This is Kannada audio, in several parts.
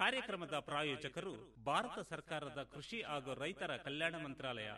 ಕಾರ್ಯಕ್ರಮದ ಪ್ರಾಯೋಜಕರು ಭಾರತ ಸರ್ಕಾರದ ಕೃಷಿ ಹಾಗೂ ರೈತರ ಕಲ್ಯಾಣ ಮಂತ್ರಾಲಯ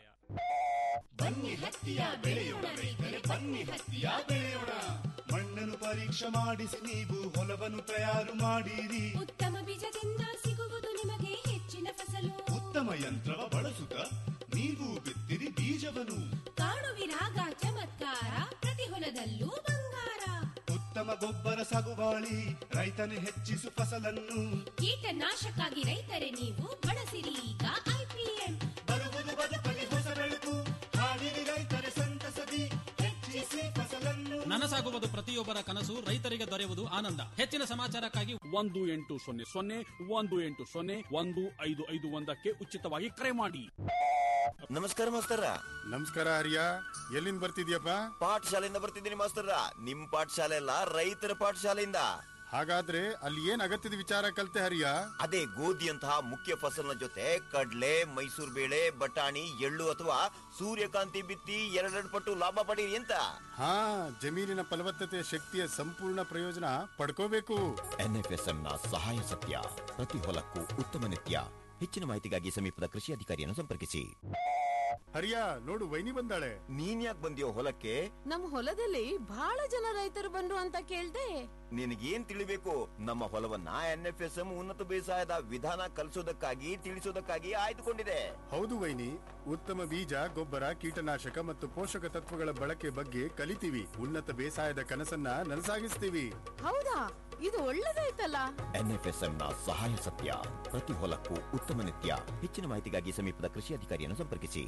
ಬನ್ನಿ ಹತ್ತಿಯ ಬೆಳೆಯೋಣ ರೈತರೆ ಬನ್ನಿ ಹತ್ತಿಯ ಬೆಳೆಯೋಣ ಮಣ್ಣನ್ನು ಪರೀಕ್ಷೆ ಮಾಡಿಸಿ ನೀವು ಹೊಲವನ್ನು ತಯಾರು ಮಾಡಿರಿ ಉತ್ತಮ ಬೀಜದಿಂದ ಸಿಗುವುದು ನಿಮಗೆ ಹೆಚ್ಚಿನ ಫಸಲು ಉತ್ತಮ ಯಂತ್ರವ ಬಳಸುತ್ತ ನೀವು ಬಿತ್ತಿರಿ ಬೀಜವನ್ನು ಕಾಣುವಿರಾಗ ಚಮತ್ಕಾರ ಪ್ರತಿ ಹೊಲದಲ್ಲೂ ಬಂಗಾರ ಉತ್ತಮ ಗೊಬ್ಬರ ಸಾಗುವಾಳಿ ರೈತನೇ ಹೆಚ್ಚಿಸು ಫಸಲನ್ನು ಕೀಟನಾಶಕ್ಕಾಗಿ ರೈತರೆ ನೀವು ಬಳಸಿರಿ ಈಗ ಐಪಿಎಂ ಬರುವುದು ಬದುಕಲಿ ಹೊಸ ಬೆಳಕು ಹಾಡಿರಿ ರೈತರೆ ಸಂತಸದಿ ಹೆಚ್ಚಿಸಿ ಫಸಲನ್ನು ನನಸಾಗುವುದು ಪ್ರತಿಯೊಬ್ಬರ ಕನಸು ರೈತರಿಗೆ ದೊರೆಯುವುದು ಆನಂದ ಹೆಚ್ಚಿನ ಸಮಾಚಾರಕ್ಕಾಗಿ ಒಂದು ಎಂಟು ಸೊನ್ನೆ ಸೊನ್ನೆ ಒಂದು ಎಂಟು ಸೊನ್ನೆ ಒಂದು ಐದು ಐದು ಒಂದಕ್ಕೆ ಉಚಿತವಾಗಿ ಕರೆ ಮಾಡಿ ನಮಸ್ಕಾರ ಮಾಸ್ತರ ನಮಸ್ಕಾರ ಹರಿಯ ಎಲ್ಲಿಂದ ಬರ್ತಿದ್ಯಪ್ಪ ಪಾಠಶಾಲೆಯಿಂದ ಬರ್ತಿದ್ದೀನಿ ಮಾಸ್ತರ ನಿಮ್ ಪಾಠಶಾಲೆ ಅಲ್ಲ ರೈತರ ಪಾಠಶಾಲೆಯಿಂದ ಹಾಗಾದ್ರೆ ಅಲ್ಲಿ ಏನ್ ಅಗತ್ಯದ ವಿಚಾರ ಕಲ್ತೆ ಹರಿಯ ಅದೇ ಗೋಧಿಯಂತಹ ಮುಖ್ಯ ಫಸಲಿನ ಜೊತೆ ಕಡ್ಲೆ ಮೈಸೂರು ಬೇಳೆ ಬಟಾಣಿ ಎಳ್ಳು ಅಥವಾ ಸೂರ್ಯಕಾಂತಿ ಬಿತ್ತಿ ಎರಡೆರಡು ಪಟ್ಟು ಲಾಭ ಪಡೀರಿ ಅಂತ ಹಾ ಜಮೀನಿನ ಫಲವತ್ತತೆ ಶಕ್ತಿಯ ಸಂಪೂರ್ಣ ಪ್ರಯೋಜನ ಪಡ್ಕೋಬೇಕು ಎನ್ಎಫ್ಎಸ್ಎಂ ನ ಸಹಾಯ ಸತ್ಯ ಪ್ರತಿ ಹೊಲಕ್ಕೂ ಉತ್ತಮ ನಿತ್ಯ ಹೆಚ್ಚಿನ ಮಾಹಿತಿಗಾಗಿ ಸಮೀಪದ ಕೃಷಿ ಅಧಿಕಾರಿಯನ್ನು ಸಂಪರ್ಕಿಸಿ ಹರಿಯ ನೋಡು ವೈನಿ ಬಂದಾಳೆ ನೀನ್ ಯಾಕೆ ಬಂದಿಯೋ ಹೊಲಕ್ಕೆ ನಮ್ ಹೊಲದಲ್ಲಿ ಬಹಳ ಜನ ರೈತರು ಬಂದ್ರು ಅಂತ ಕೇಳ್ದೆ ನಿನಗೇನ್ ತಿಳಿಬೇಕು ನಮ್ಮ ಹೊಲವನ್ನ ಎನ್ಎಫ್ಎಸ್ಎಂ ಉನ್ನತ ಬೇಸಾಯದ ವಿಧಾನ ಕಲಿಸೋದಕ್ಕಾಗಿ ತಿಳಿಸೋದಕ್ಕಾಗಿ ಆಯ್ದುಕೊಂಡಿದೆ ಹೌದು ವೈನಿ ಉತ್ತಮ ಬೀಜ ಗೊಬ್ಬರ ಕೀಟನಾಶಕ ಮತ್ತು ಪೋಷಕ ತತ್ವಗಳ ಬಳಕೆ ಬಗ್ಗೆ ಕಲಿತೀವಿ ಉನ್ನತ ಬೇಸಾಯದ ಕನಸನ್ನ ನನಸಾಗಿಸ್ತೀವಿ ಹೌದಾ ಇದು ಒಳ್ಳೇದಾಯ್ತಲ್ಲ ಎನ್ಎಫ್ಎಸ್ಎಂ ನ ಸಹಾಯ ಸತ್ಯ ಪ್ರತಿ ಹೊಲಕ್ಕೂ ಉತ್ತಮ ನಿತ್ಯ ಹೆಚ್ಚಿನ ಮಾಹಿತಿಗಾಗಿ ಸಮೀಪದ ಕೃಷಿ ಅಧಿಕಾರಿಯನ್ನು ಸಂಪರ್ಕಿಸಿ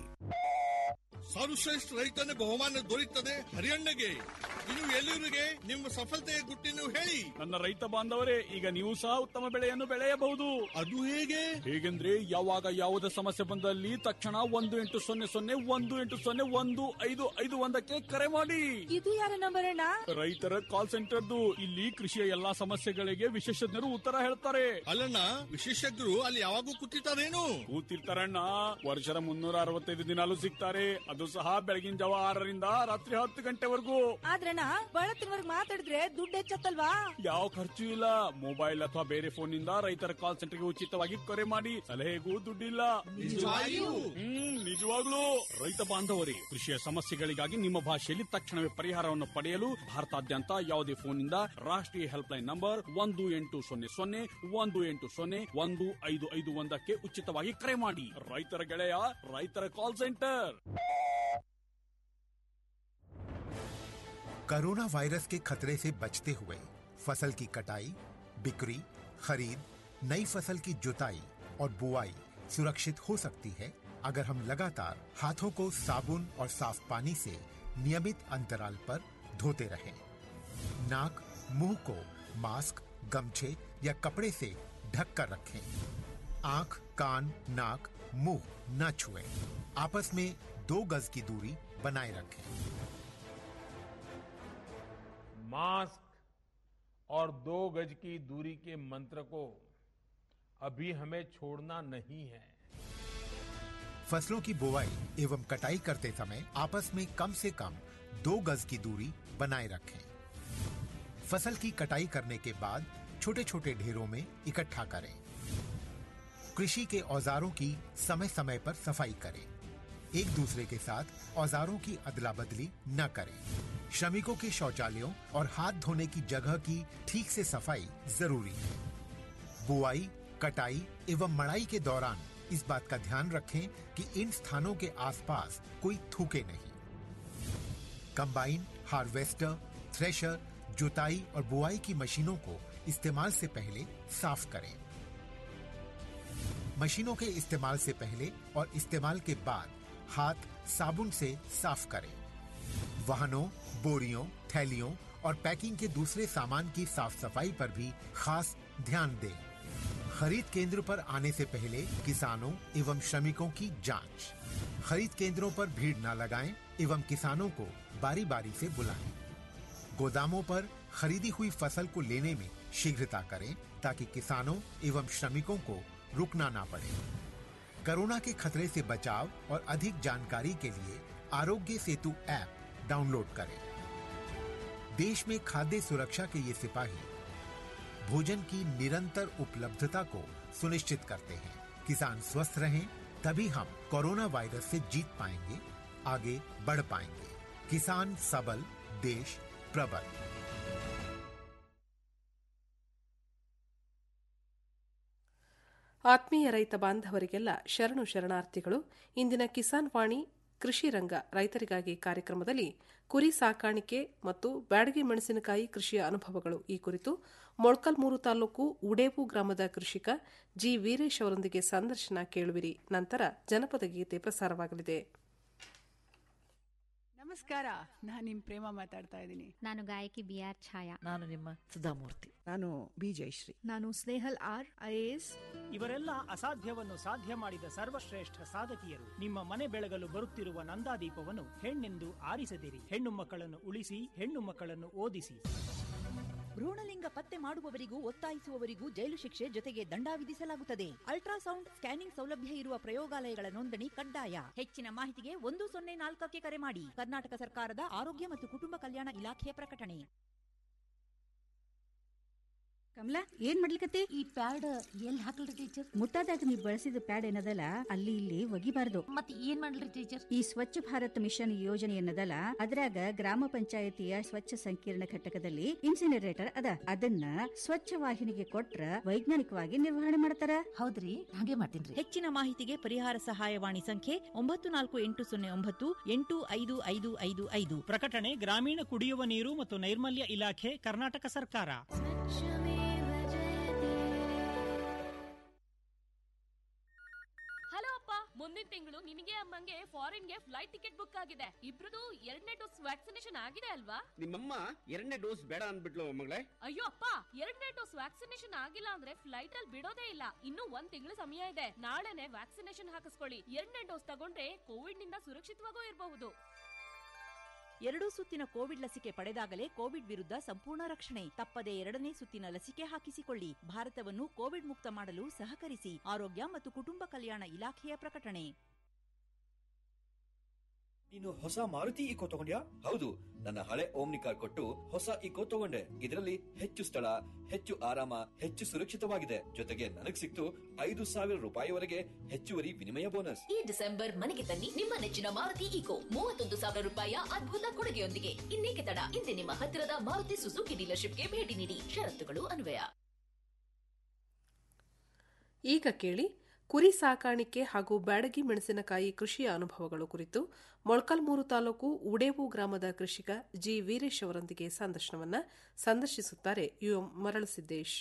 ಸರ್ವಶ್ರೇಷ್ಠ ರೈತನ ಬಹುಮಾನ ದೊರೆಯುತ್ತದೆ ಹರಿಯಣ್ಣಗೆ ಇನ್ನು ಎಲ್ಲರಿಗೆ ನಿಮ್ಮ ಸಫಲತೆಯ ಗುಟ್ಟಿನ ಹೇಳಿ ನನ್ನ ರೈತ ಬಾಂಧವರೇ ಈಗ ನೀವು ಸಹ ಉತ್ತಮ ಬೆಳೆಯನ್ನು ಬೆಳೆಯಬಹುದು ಅದು ಹೇಗೆ ಹೇಗೆಂದ್ರೆ ಯಾವಾಗ ಯಾವುದೇ ಸಮಸ್ಯೆ ಬಂದಲ್ಲಿ ತಕ್ಷಣ ಒಂದು ಎಂಟು ಸೊನ್ನೆ ಸೊನ್ನೆ ಒಂದು ಎಂಟು ಸೊನ್ನೆ ಒಂದು ಐದು ಐದು ಒಂದಕ್ಕೆ ಕರೆ ಮಾಡಿ ಇದು ಯಾರ ನಂಬರ್ ಅಣ್ಣ ರೈತರ ಕಾಲ್ ಸೆಂಟರ್ದು ಇಲ್ಲಿ ಕೃಷಿಯ ಎಲ್ಲಾ ಸಮಸ್ಯೆಗಳಿಗೆ ವಿಶೇಷಜ್ಞರು ಉತ್ತರ ಹೇಳ್ತಾರೆ ಅಲ್ಲಣ್ಣ ವಿಶೇಷಜ್ಞರು ಅಲ್ಲಿ ಯಾವಾಗೂ ಕೂತಿರ್ತಾರೇನು ಕೂತಿರ್ತಾರಣ್ಣ ವರ್ಷದ ಮುನ್ನೂರ ಅರವತ್ತೈದು ದಿನಾಲು ಸಿಗ್ತಾರೆ ಅದು ಸಹ ಬೆಳಗಿನ ಜಾವ ಆರರಿಂದ ರಾತ್ರಿ ಹತ್ತು ಗಂಟೆವರೆಗೂ ಆದ್ರಣ್ಣ ಬಳತ್ತಿನವರ್ಗ್ ಮಾತಾಡಿದ್ರೆ ದುಡ್ಡು ಹೆಚ್ಚತ್ತಲ್ವಾ ಯಾವ ಖರ್ಚು ಇಲ್ಲ ಮೊಬೈಲ್ ಅಥವಾ ಬೇರೆ ಫೋನ್ ನಿಂದ ರೈತರ ಕಾಲ್ ಸೆಂಟರ್ಗೆ ಉಚಿತವಾಗಿ ಕರೆ ಮಾಡಿ ಸಲಹೆಗೂ ದುಡ್ಡಿಲ್ಲ ನಿಜವಾಗಿಯೂ? ಹ್ಮ್ ನಿಜವಾಗ್ಲೂ ರೈತ ಬಾಂಧವರೇ ಕೃಷಿಯ ಸಮಸ್ಯೆಗಳಿಗಾಗಿ ನಿಮ್ಮ ಭಾಷೆಯಲ್ಲಿ ತಕ್ಷಣವೇ ಪರಿಹಾರವನ್ನು ಪಡೆಯಲು ಭಾರತಾದ್ಯಂತ ಯಾವುದೇ ಫೋನ್ನಿಂದ ರಾಷ್ಟ್ರೀಯ ಹೆಲ್ಪ್ ಲೈನ್ ನಂಬರ್ ಒಂದು ಎಂಟು ಸೊನ್ನೆ ಸೊನ್ನೆ ಒಂದು ಎಂಟು ಸೊನ್ನೆ ಒಂದು ಐದು ಐದು ಒಂದಕ್ಕೆ ಉಚಿತವಾಗಿ ಕರೆ ಮಾಡಿ ರೈತರ ಗೆಳೆಯ ರೈತರ ಕಾಲ್ ಸೆಂಟರ್ कोरोना वायरस के खतरे से बचते हुए फसल की कटाई बिक्री खरीद नई फसल की जुताई और बुआई सुरक्षित हो सकती है अगर हम लगातार हाथों को साबुन और साफ पानी से नियमित अंतराल पर धोते रहें। नाक मुंह को मास्क गमछे या कपड़े से ढक कर रखें आंख कान नाक मुंह न छुएं। आपस में दो गज की दूरी बनाए रखें मास्क और दो गज की दूरी के मंत्र को अभी हमें छोड़ना नहीं है फसलों की बुवाई एवं कटाई करते समय आपस में कम से कम दो गज की दूरी बनाए रखें फसल की कटाई करने के बाद छोटे छोटे ढेरों में इकट्ठा करें कृषि के औजारों की समय समय पर सफाई करें एक दूसरे के साथ औजारों की अदला बदली न करें श्रमिकों के शौचालयों और हाथ धोने की जगह की ठीक से सफाई जरूरी है बुआई कटाई एवं मड़ाई के दौरान इस बात का ध्यान रखें कि इन स्थानों के आसपास कोई थूके नहीं कंबाइन हार्वेस्टर थ्रेशर जुताई और बुआई की मशीनों को इस्तेमाल से पहले साफ करें मशीनों के इस्तेमाल से पहले और इस्तेमाल के बाद हाथ साबुन से साफ करें वाहनों बोरियों थैलियों और पैकिंग के दूसरे सामान की साफ सफाई पर भी खास ध्यान दें खरीद केंद्र पर आने से पहले किसानों एवं श्रमिकों की जांच खरीद केंद्रों पर भीड़ न लगाएं एवं किसानों को बारी बारी से बुलाएं गोदामों पर खरीदी हुई फसल को लेने में शीघ्रता करें ताकि किसानों एवं श्रमिकों को रुकना ना पड़े कोरोना के खतरे से बचाव और अधिक जानकारी के लिए आरोग्य सेतु ऐप डाउनलोड करें देश में खाद्य सुरक्षा के ये सिपाही भोजन की निरंतर उपलब्धता को सुनिश्चित करते हैं किसान स्वस्थ रहें तभी हम कोरोना वायरस से जीत पाएंगे आगे बढ़ पाएंगे किसान सबल देश प्रबल ಆತ್ಮೀಯ ರೈತ ಬಾಂಧವರಿಗೆಲ್ಲ ಶರಣು ಶರಣಾರ್ಥಿಗಳು ಇಂದಿನ ಕಿಸಾನ್ ವಾಣಿ ಕೃಷಿ ರಂಗ ರೈತರಿಗಾಗಿ ಕಾರ್ಯಕ್ರಮದಲ್ಲಿ ಕುರಿ ಸಾಕಾಣಿಕೆ ಮತ್ತು ಬ್ಯಾಡಗಿ ಮೆಣಸಿನಕಾಯಿ ಕೃಷಿಯ ಅನುಭವಗಳು ಈ ಕುರಿತು ಮೊಳ್ಕಲ್ಮೂರು ತಾಲೂಕು ಉಡೇವು ಗ್ರಾಮದ ಕೃಷಿಕ ಜಿ ವೀರೇಶ್ ಅವರೊಂದಿಗೆ ಸಂದರ್ಶನ ಕೇಳುವಿರಿ ನಂತರ ಜನಪದ ಗೀತೆ ಪ್ರಸಾರವಾಗಲಿದೆ ನಮಸ್ಕಾರ ನಾನು ನಿಮ್ ಪ್ರೇಮ ಮಾತಾಡ್ತಾ ಇದ್ದೀನಿ ನಾನು ಗಾಯಕಿ ಬಿ ಆರ್ ಛಾಯಾ ನಾನು ನಿಮ್ಮ ಸುಧಾಮೂರ್ತಿ ನಾನು ಬಿ ಜಯಶ್ರೀ ನಾನು ಸ್ನೇಹಲ್ ಆರ್ ಐಎಎಸ್ ಇವರೆಲ್ಲ ಅಸಾಧ್ಯವನ್ನು ಸಾಧ್ಯ ಮಾಡಿದ ಸರ್ವಶ್ರೇಷ್ಠ ಸಾಧಕಿಯರು ನಿಮ್ಮ ಮನೆ ಬೆಳಗಲು ಬರುತ್ತಿರುವ ನಂದಾದೀಪವನ್ನು ಹೆಣ್ಣೆಂದು ಆರಿಸದಿರಿ ಹೆಣ್ಣು ಮಕ್ಕಳನ್ನು ಉಳಿಸಿ ಹೆಣ್ಣು ಮಕ್ಕಳನ್ನು ಓದಿಸಿ ಭ್ರೂಣಲಿಂಗ ಪತ್ತೆ ಮಾಡುವವರಿಗೂ ಒತ್ತಾಯಿಸುವವರಿಗೂ ಜೈಲು ಶಿಕ್ಷೆ ಜೊತೆಗೆ ದಂಡ ವಿಧಿಸಲಾಗುತ್ತದೆ ಅಲ್ಟ್ರಾಸೌಂಡ್ ಸ್ಕ್ಯಾನಿಂಗ್ ಸೌಲಭ್ಯ ಇರುವ ಪ್ರಯೋಗಾಲಯಗಳ ನೋಂದಣಿ ಕಡ್ಡಾಯ ಹೆಚ್ಚಿನ ಮಾಹಿತಿಗೆ ಒಂದು ಸೊನ್ನೆ ನಾಲ್ಕಕ್ಕೆ ಕರೆ ಮಾಡಿ ಕರ್ನಾಟಕ ಸರ್ಕಾರದ ಆರೋಗ್ಯ ಮತ್ತು ಕುಟುಂಬ ಕಲ್ಯಾಣ ಇಲಾಖೆಯ ಪ್ರಕಟಣೆ ಕಮಲಾ ಏನ್ ಮಾಡ್ಲಿಕತ್ತಿ ಈ ಪ್ಯಾಡ್ ಎಲ್ಲಿ ಹಾಕಲ್ರಿ ಟೀಚರ್ ಮುಟ್ಟಾದಾಗ ನೀವು ಬಳಸಿದ ಪ್ಯಾಡ್ ಏನದಲ್ಲ ಅಲ್ಲಿ ಇಲ್ಲಿ ಒಗಿಬಾರ್ದು ಮತ್ತೆ ಏನ್ ಮಾಡ್ಲಿ ಟೀಚರ್ ಈ ಸ್ವಚ್ಛ ಭಾರತ್ ಮಿಷನ್ ಯೋಜನೆ ಏನದಲ್ಲ ಅದ್ರಾಗ ಗ್ರಾಮ ಪಂಚಾಯತಿಯ ಸ್ವಚ್ಛ ಸಂಕೀರ್ಣ ಘಟಕದಲ್ಲಿ ಇನ್ಸಿನರೇಟರ್ ಅದ ಅದನ್ನ ಸ್ವಚ್ಛ ವಾಹಿನಿಗೆ ಕೊಟ್ರ ವೈಜ್ಞಾನಿಕವಾಗಿ ನಿರ್ವಹಣೆ ಮಾಡ್ತಾರ ಹೌದ್ರಿ ಹಾಗೆ ಮಾಡ್ತೀನಿ ಹೆಚ್ಚಿನ ಮಾಹಿತಿಗೆ ಪರಿಹಾರ ಸಹಾಯವಾಣಿ ಸಂಖ್ಯೆ ಒಂಬತ್ತು ನಾಲ್ಕು ಎಂಟು ಸೊನ್ನೆ ಒಂಬತ್ತು ಎಂಟು ಐದು ಐದು ಐದು ಐದು ಪ್ರಕಟಣೆ ಗ್ರಾಮೀಣ ಕುಡಿಯುವ ನೀರು ಮತ್ತು ನೈರ್ಮಲ್ಯ ಇಲಾಖೆ ಕರ್ನಾಟಕ ಸರ್ಕಾರ ಹಲೋ ಅಪ್ಪ ಮುಂದಿನ ತಿಂಗಳು ನಿನಗೆ ಅಮ್ಮಂಗೆ ಫಾರಿನ್ಗೆ ಫ್ಲೈಟ್ ಟಿಕೆಟ್ ಬುಕ್ ಆಗಿದೆ ಇಬ್ರದು ಎರಡನೇ ಡೋಸ್ ವ್ಯಾಕ್ಸಿನೇಷನ್ ಆಗಿದೆ ಅಲ್ವಾ ನಿಮ್ಮಮ್ಮ ಎರಡನೇ ಡೋಸ್ ಬೇಡ ಅಂದ್ಬಿಟ್ಲು ಮಗಳೇ ಅಯ್ಯೋ ಅಪ್ಪ ಎರಡನೇ ಡೋಸ್ ವ್ಯಾಕ್ಸಿನೇಷನ್ ಆಗಿಲ್ಲ ಅಂದ್ರೆ ಫ್ಲೈಟ್ ಅಲ್ಲಿ ಬಿಡೋದೇ ಇಲ್ಲ ಇನ್ನು ಒಂದ್ ತಿಂಗಳು ಸಮಯ ಇದೆ ನಾಳೆನೆ ವ್ಯಾಕ್ಸಿನೇಷನ್ ಹಾಕಿಸ್ಕೊಳ್ಳಿ ಎರಡನೇ ಡೋಸ್ ತಗೊಂಡ್ರೆ ಕೋವಿಡ್ ನಿಂದ ಸುರಕ್ಷಿತವಾಗೂ ಇರಬಹುದು ಎರಡೂ ಸುತ್ತಿನ ಕೋವಿಡ್ ಲಸಿಕೆ ಪಡೆದಾಗಲೇ ಕೋವಿಡ್ ವಿರುದ್ಧ ಸಂಪೂರ್ಣ ರಕ್ಷಣೆ ತಪ್ಪದೆ ಎರಡನೇ ಸುತ್ತಿನ ಲಸಿಕೆ ಹಾಕಿಸಿಕೊಳ್ಳಿ ಭಾರತವನ್ನು ಕೋವಿಡ್ ಮುಕ್ತ ಮಾಡಲು ಸಹಕರಿಸಿ ಆರೋಗ್ಯ ಮತ್ತು ಕುಟುಂಬ ಕಲ್ಯಾಣ ಇಲಾಖೆಯ ಪ್ರಕಟಣೆ ನೀನು ಹೊಸ ಮಾರುತಿ ಇಕೋ ತಗೊಂಡ್ಯಾ ಹೌದು ನನ್ನ ಹಳೆ ಓಮ್ನಿ ಕಾರ್ ಕೊಟ್ಟು ಹೊಸ ಇಕೋ ತಗೊಂಡೆ ಇದರಲ್ಲಿ ಹೆಚ್ಚು ಸ್ಥಳ ಹೆಚ್ಚು ಆರಾಮ ಹೆಚ್ಚು ಸುರಕ್ಷಿತವಾಗಿದೆ ಜೊತೆಗೆ ನನಗ್ ಸಿಕ್ತು ಐದು ಸಾವಿರ ರೂಪಾಯಿವರೆಗೆ ಹೆಚ್ಚುವರಿ ವಿನಿಮಯ ಬೋನಸ್ ಈ ಡಿಸೆಂಬರ್ ಮನೆಗೆ ತನ್ನಿ ನಿಮ್ಮ ನೆಚ್ಚಿನ ಮಾರುತಿ ಈಕೋ ಮೂವತ್ತೊಂದು ಸಾವಿರ ರೂಪಾಯಿಯ ಅದ್ಭುತ ಕೊಡುಗೆಯೊಂದಿಗೆ ಇನ್ನೇಕೆ ತಡ ಇಂದೇ ನಿಮ್ಮ ಹತ್ತಿರದ ಮಾರುತಿ ಸುಜುಕಿ ಡೀಲರ್ಶಿಪ್ಗೆ ಭೇಟಿ ನೀಡಿ ಷರತ್ತುಗಳು ಅನ್ವಯ ಈಗ ಕೇಳಿ ಕುರಿ ಸಾಕಾಣಿಕೆ ಹಾಗೂ ಬ್ಯಾಡಗಿ ಮೆಣಸಿನಕಾಯಿ ಕೃಷಿಯ ಅನುಭವಗಳು ಕುರಿತು ಮೊಳಕಲ್ಮೂರು ತಾಲೂಕು ಉಡೇವು ಗ್ರಾಮದ ಕೃಷಿಕ ಜಿ ವೀರೇಶ್ ಅವರೊಂದಿಗೆ ಸಂದರ್ಶನವನ್ನ ಸಂದರ್ಶಿಸುತ್ತಾರೆ ಯು ಎಂ ಮರಳಸಿದ್ದೇಶ್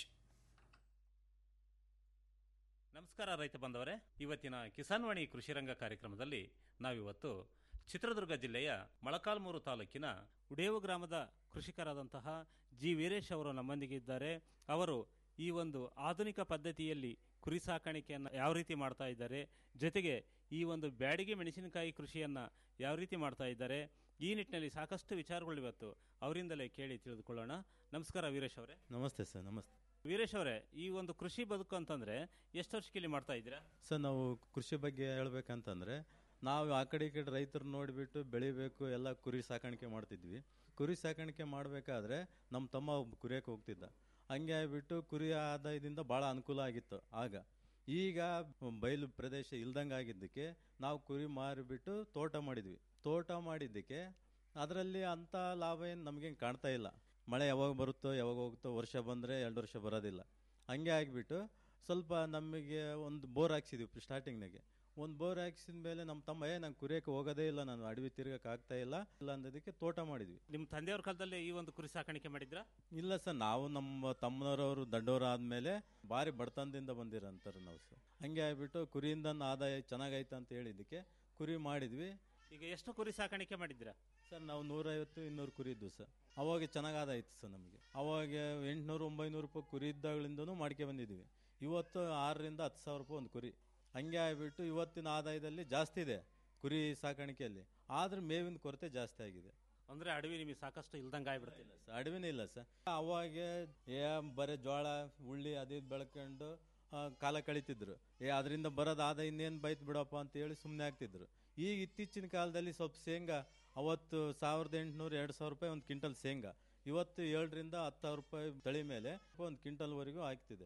ನಮಸ್ಕಾರ ರೈತ ಬಂದವರೇ ಇವತ್ತಿನ ಕಿಸಾನ್ ವಾಣಿ ಕೃಷಿ ರಂಗ ಕಾರ್ಯಕ್ರಮದಲ್ಲಿ ನಾವಿವತ್ತು ಚಿತ್ರದುರ್ಗ ಜಿಲ್ಲೆಯ ಮೊಳಕಾಲ್ಮೂರು ತಾಲೂಕಿನ ಉಡೇವು ಗ್ರಾಮದ ಕೃಷಿಕರಾದಂತಹ ಜಿ ವೀರೇಶ್ ಅವರು ನಮ್ಮೊಂದಿಗೆ ಇದ್ದಾರೆ ಅವರು ಈ ಒಂದು ಆಧುನಿಕ ಪದ್ಧತಿಯಲ್ಲಿ ಕುರಿ ಸಾಕಾಣಿಕೆಯನ್ನು ಯಾವ ರೀತಿ ಮಾಡ್ತಾ ಇದ್ದಾರೆ ಜೊತೆಗೆ ಈ ಒಂದು ಬ್ಯಾಡಿಗೆ ಮೆಣಸಿನಕಾಯಿ ಕೃಷಿಯನ್ನು ಯಾವ ರೀತಿ ಮಾಡ್ತಾ ಇದ್ದಾರೆ ಈ ನಿಟ್ಟಿನಲ್ಲಿ ಸಾಕಷ್ಟು ವಿಚಾರಗಳು ಇವತ್ತು ಅವರಿಂದಲೇ ಕೇಳಿ ತಿಳಿದುಕೊಳ್ಳೋಣ ನಮಸ್ಕಾರ ವೀರೇಶ್ ಅವರೇ ನಮಸ್ತೆ ಸರ್ ನಮಸ್ತೆ ವೀರೇಶ್ ಅವರೇ ಈ ಒಂದು ಕೃಷಿ ಬದುಕು ಅಂತಂದ್ರೆ ಎಷ್ಟು ವರ್ಷಕ್ಕೆ ಇಲ್ಲಿ ಮಾಡ್ತಾ ಇದ್ದೀರಾ ಸರ್ ನಾವು ಕೃಷಿ ಬಗ್ಗೆ ಹೇಳ್ಬೇಕಂತಂದ್ರೆ ನಾವು ಆ ಕಡೆ ಈ ಕಡೆ ರೈತರು ನೋಡಿಬಿಟ್ಟು ಬೆಳಿಬೇಕು ಎಲ್ಲ ಕುರಿ ಸಾಕಾಣಿಕೆ ಮಾಡ್ತಿದ್ವಿ ಕುರಿ ಸಾಕಾಣಿಕೆ ಮಾಡಬೇಕಾದ್ರೆ ನಮ್ಮ ತಮ್ಮ ಒಬ್ಬ ಕುರಿಯಕ್ಕೆ ಹೋಗ್ತಿದ್ದ ಹಂಗೆ ಆಗ್ಬಿಟ್ಟು ಕುರಿ ಆದಾಯದಿಂದ ಭಾಳ ಅನುಕೂಲ ಆಗಿತ್ತು ಆಗ ಈಗ ಬಯಲು ಪ್ರದೇಶ ಇಲ್ದಂಗೆ ಆಗಿದ್ದಕ್ಕೆ ನಾವು ಕುರಿ ಮಾರಿಬಿಟ್ಟು ತೋಟ ಮಾಡಿದ್ವಿ ತೋಟ ಮಾಡಿದ್ದಕ್ಕೆ ಅದರಲ್ಲಿ ಅಂಥ ಲಾಭ ಏನು ನಮಗೇನು ಕಾಣ್ತಾ ಇಲ್ಲ ಮಳೆ ಯಾವಾಗ ಬರುತ್ತೋ ಯಾವಾಗ ಹೋಗುತ್ತೋ ವರ್ಷ ಬಂದರೆ ಎರಡು ವರ್ಷ ಬರೋದಿಲ್ಲ ಹಂಗೆ ಆಗಿಬಿಟ್ಟು ಸ್ವಲ್ಪ ನಮಗೆ ಒಂದು ಬೋರ್ ಹಾಕ್ಸಿದ್ವಿ ಸ್ಟಾರ್ಟಿಂಗ್ನಾಗೆ ಒಂದು ಬೋರ್ ಹಾಕ್ಸಿದ ಮೇಲೆ ನಮ್ಮ ತಮ್ಮ ಏ ನಂಗೆ ಕುರಿಯಕ್ಕೆ ಹೋಗೋದೇ ಇಲ್ಲ ನಾನು ಅಡವಿ ತಿರ್ಗಕ್ಕೆ ಆಗ್ತಾ ಇಲ್ಲ ಇಲ್ಲ ಅಂದದಕ್ಕೆ ತೋಟ ಮಾಡಿದ್ವಿ ನಿಮ್ಮ ತಂದೆಯವ್ರ ಕಾಲದಲ್ಲಿ ಈ ಒಂದು ಕುರಿ ಸಾಕಾಣಿಕೆ ಮಾಡಿದ್ರಾ ಇಲ್ಲ ಸರ್ ನಾವು ನಮ್ಮ ತಮ್ಮನವರವರು ದೊಡ್ಡವರು ಆದಮೇಲೆ ಭಾರಿ ಬಡತನದಿಂದ ಬಂದಿರೋಂಥವ್ರು ನಾವು ಸರ್ ಹಂಗೆ ಆಗ್ಬಿಟ್ಟು ಕುರಿಯಿಂದ ಆದಾಯ ಚೆನ್ನಾಗೈತೆ ಅಂತ ಹೇಳಿದ್ದಕ್ಕೆ ಕುರಿ ಮಾಡಿದ್ವಿ ಈಗ ಎಷ್ಟು ಕುರಿ ಸಾಕಾಣಿಕೆ ಮಾಡಿದ್ದೀರಾ ಸರ್ ನಾವು ನೂರೈವತ್ತು ಇನ್ನೂರು ಕುರಿ ಇದ್ವು ಸರ್ ಅವಾಗ ಚೆನ್ನಾಗಿ ಆದಾಯ ಇತ್ತು ಸರ್ ನಮಗೆ ಅವಾಗ ಎಂಟುನೂರು ಒಂಬೈನೂರು ರೂಪಾಯಿ ಕುರಿ ಇದ್ದಾಗಳಿಂದನೂ ಮಾಡ್ಕೆ ಬಂದಿದ್ದೀವಿ ಇವತ್ತು ಆರರಿಂದ ಹತ್ತು ಸಾವಿರ ರೂಪಾಯಿ ಒಂದು ಕುರಿ ಹಂಗೆ ಆಗ್ಬಿಟ್ಟು ಇವತ್ತಿನ ಆದಾಯದಲ್ಲಿ ಜಾಸ್ತಿ ಇದೆ ಕುರಿ ಸಾಕಾಣಿಕೆಯಲ್ಲಿ ಆದ್ರೆ ಮೇವಿನ ಕೊರತೆ ಜಾಸ್ತಿ ಆಗಿದೆ ಅಂದ್ರೆ ಅಡವಿ ನಿಮಗೆ ಸಾಕಷ್ಟು ಇಲ್ದಂಗೆ ಆಗ್ಬಿಡ್ತಿಲ್ಲ ಸರ್ ಅಡವಿನೇ ಇಲ್ಲ ಸರ್ ಅವಾಗ ಏ ಬರೀ ಜೋಳ ಉಳ್ಳಿ ಅದಿದ್ ಬೆಳ್ಕೊಂಡು ಆ, ಕಾಲ ಕಳಿತಿದ್ರು ಏ ಅದರಿಂದ ಬರೋದು ಆದ ಇನ್ನೇನು ಬೈತ್ ಬಿಡಪ್ಪ ಅಂತ ಹೇಳಿ ಸುಮ್ಮನೆ ಆಗ್ತಿದ್ರು ಈಗ ಇತ್ತೀಚಿನ ಕಾಲದಲ್ಲಿ ಸ್ವಲ್ಪ ಶೇಂಗಾ ಅವತ್ತು ಸಾವಿರದ ಎಂಟುನೂರು ಎರಡು ಸಾವಿರ ರೂಪಾಯಿ ಒಂದು ಕ್ವಿಂಟಲ್ ಶೇಂಗಾ ಇವತ್ತು ಏಳರಿಂದ ಹತ್ತು ಸಾವಿರ ರೂಪಾಯಿ ತಳಿ ಮೇಲೆ ಒಂದು ಕ್ವಿಂಟಲ್ವರೆಗೂ ಆಗ್ತಿದೆ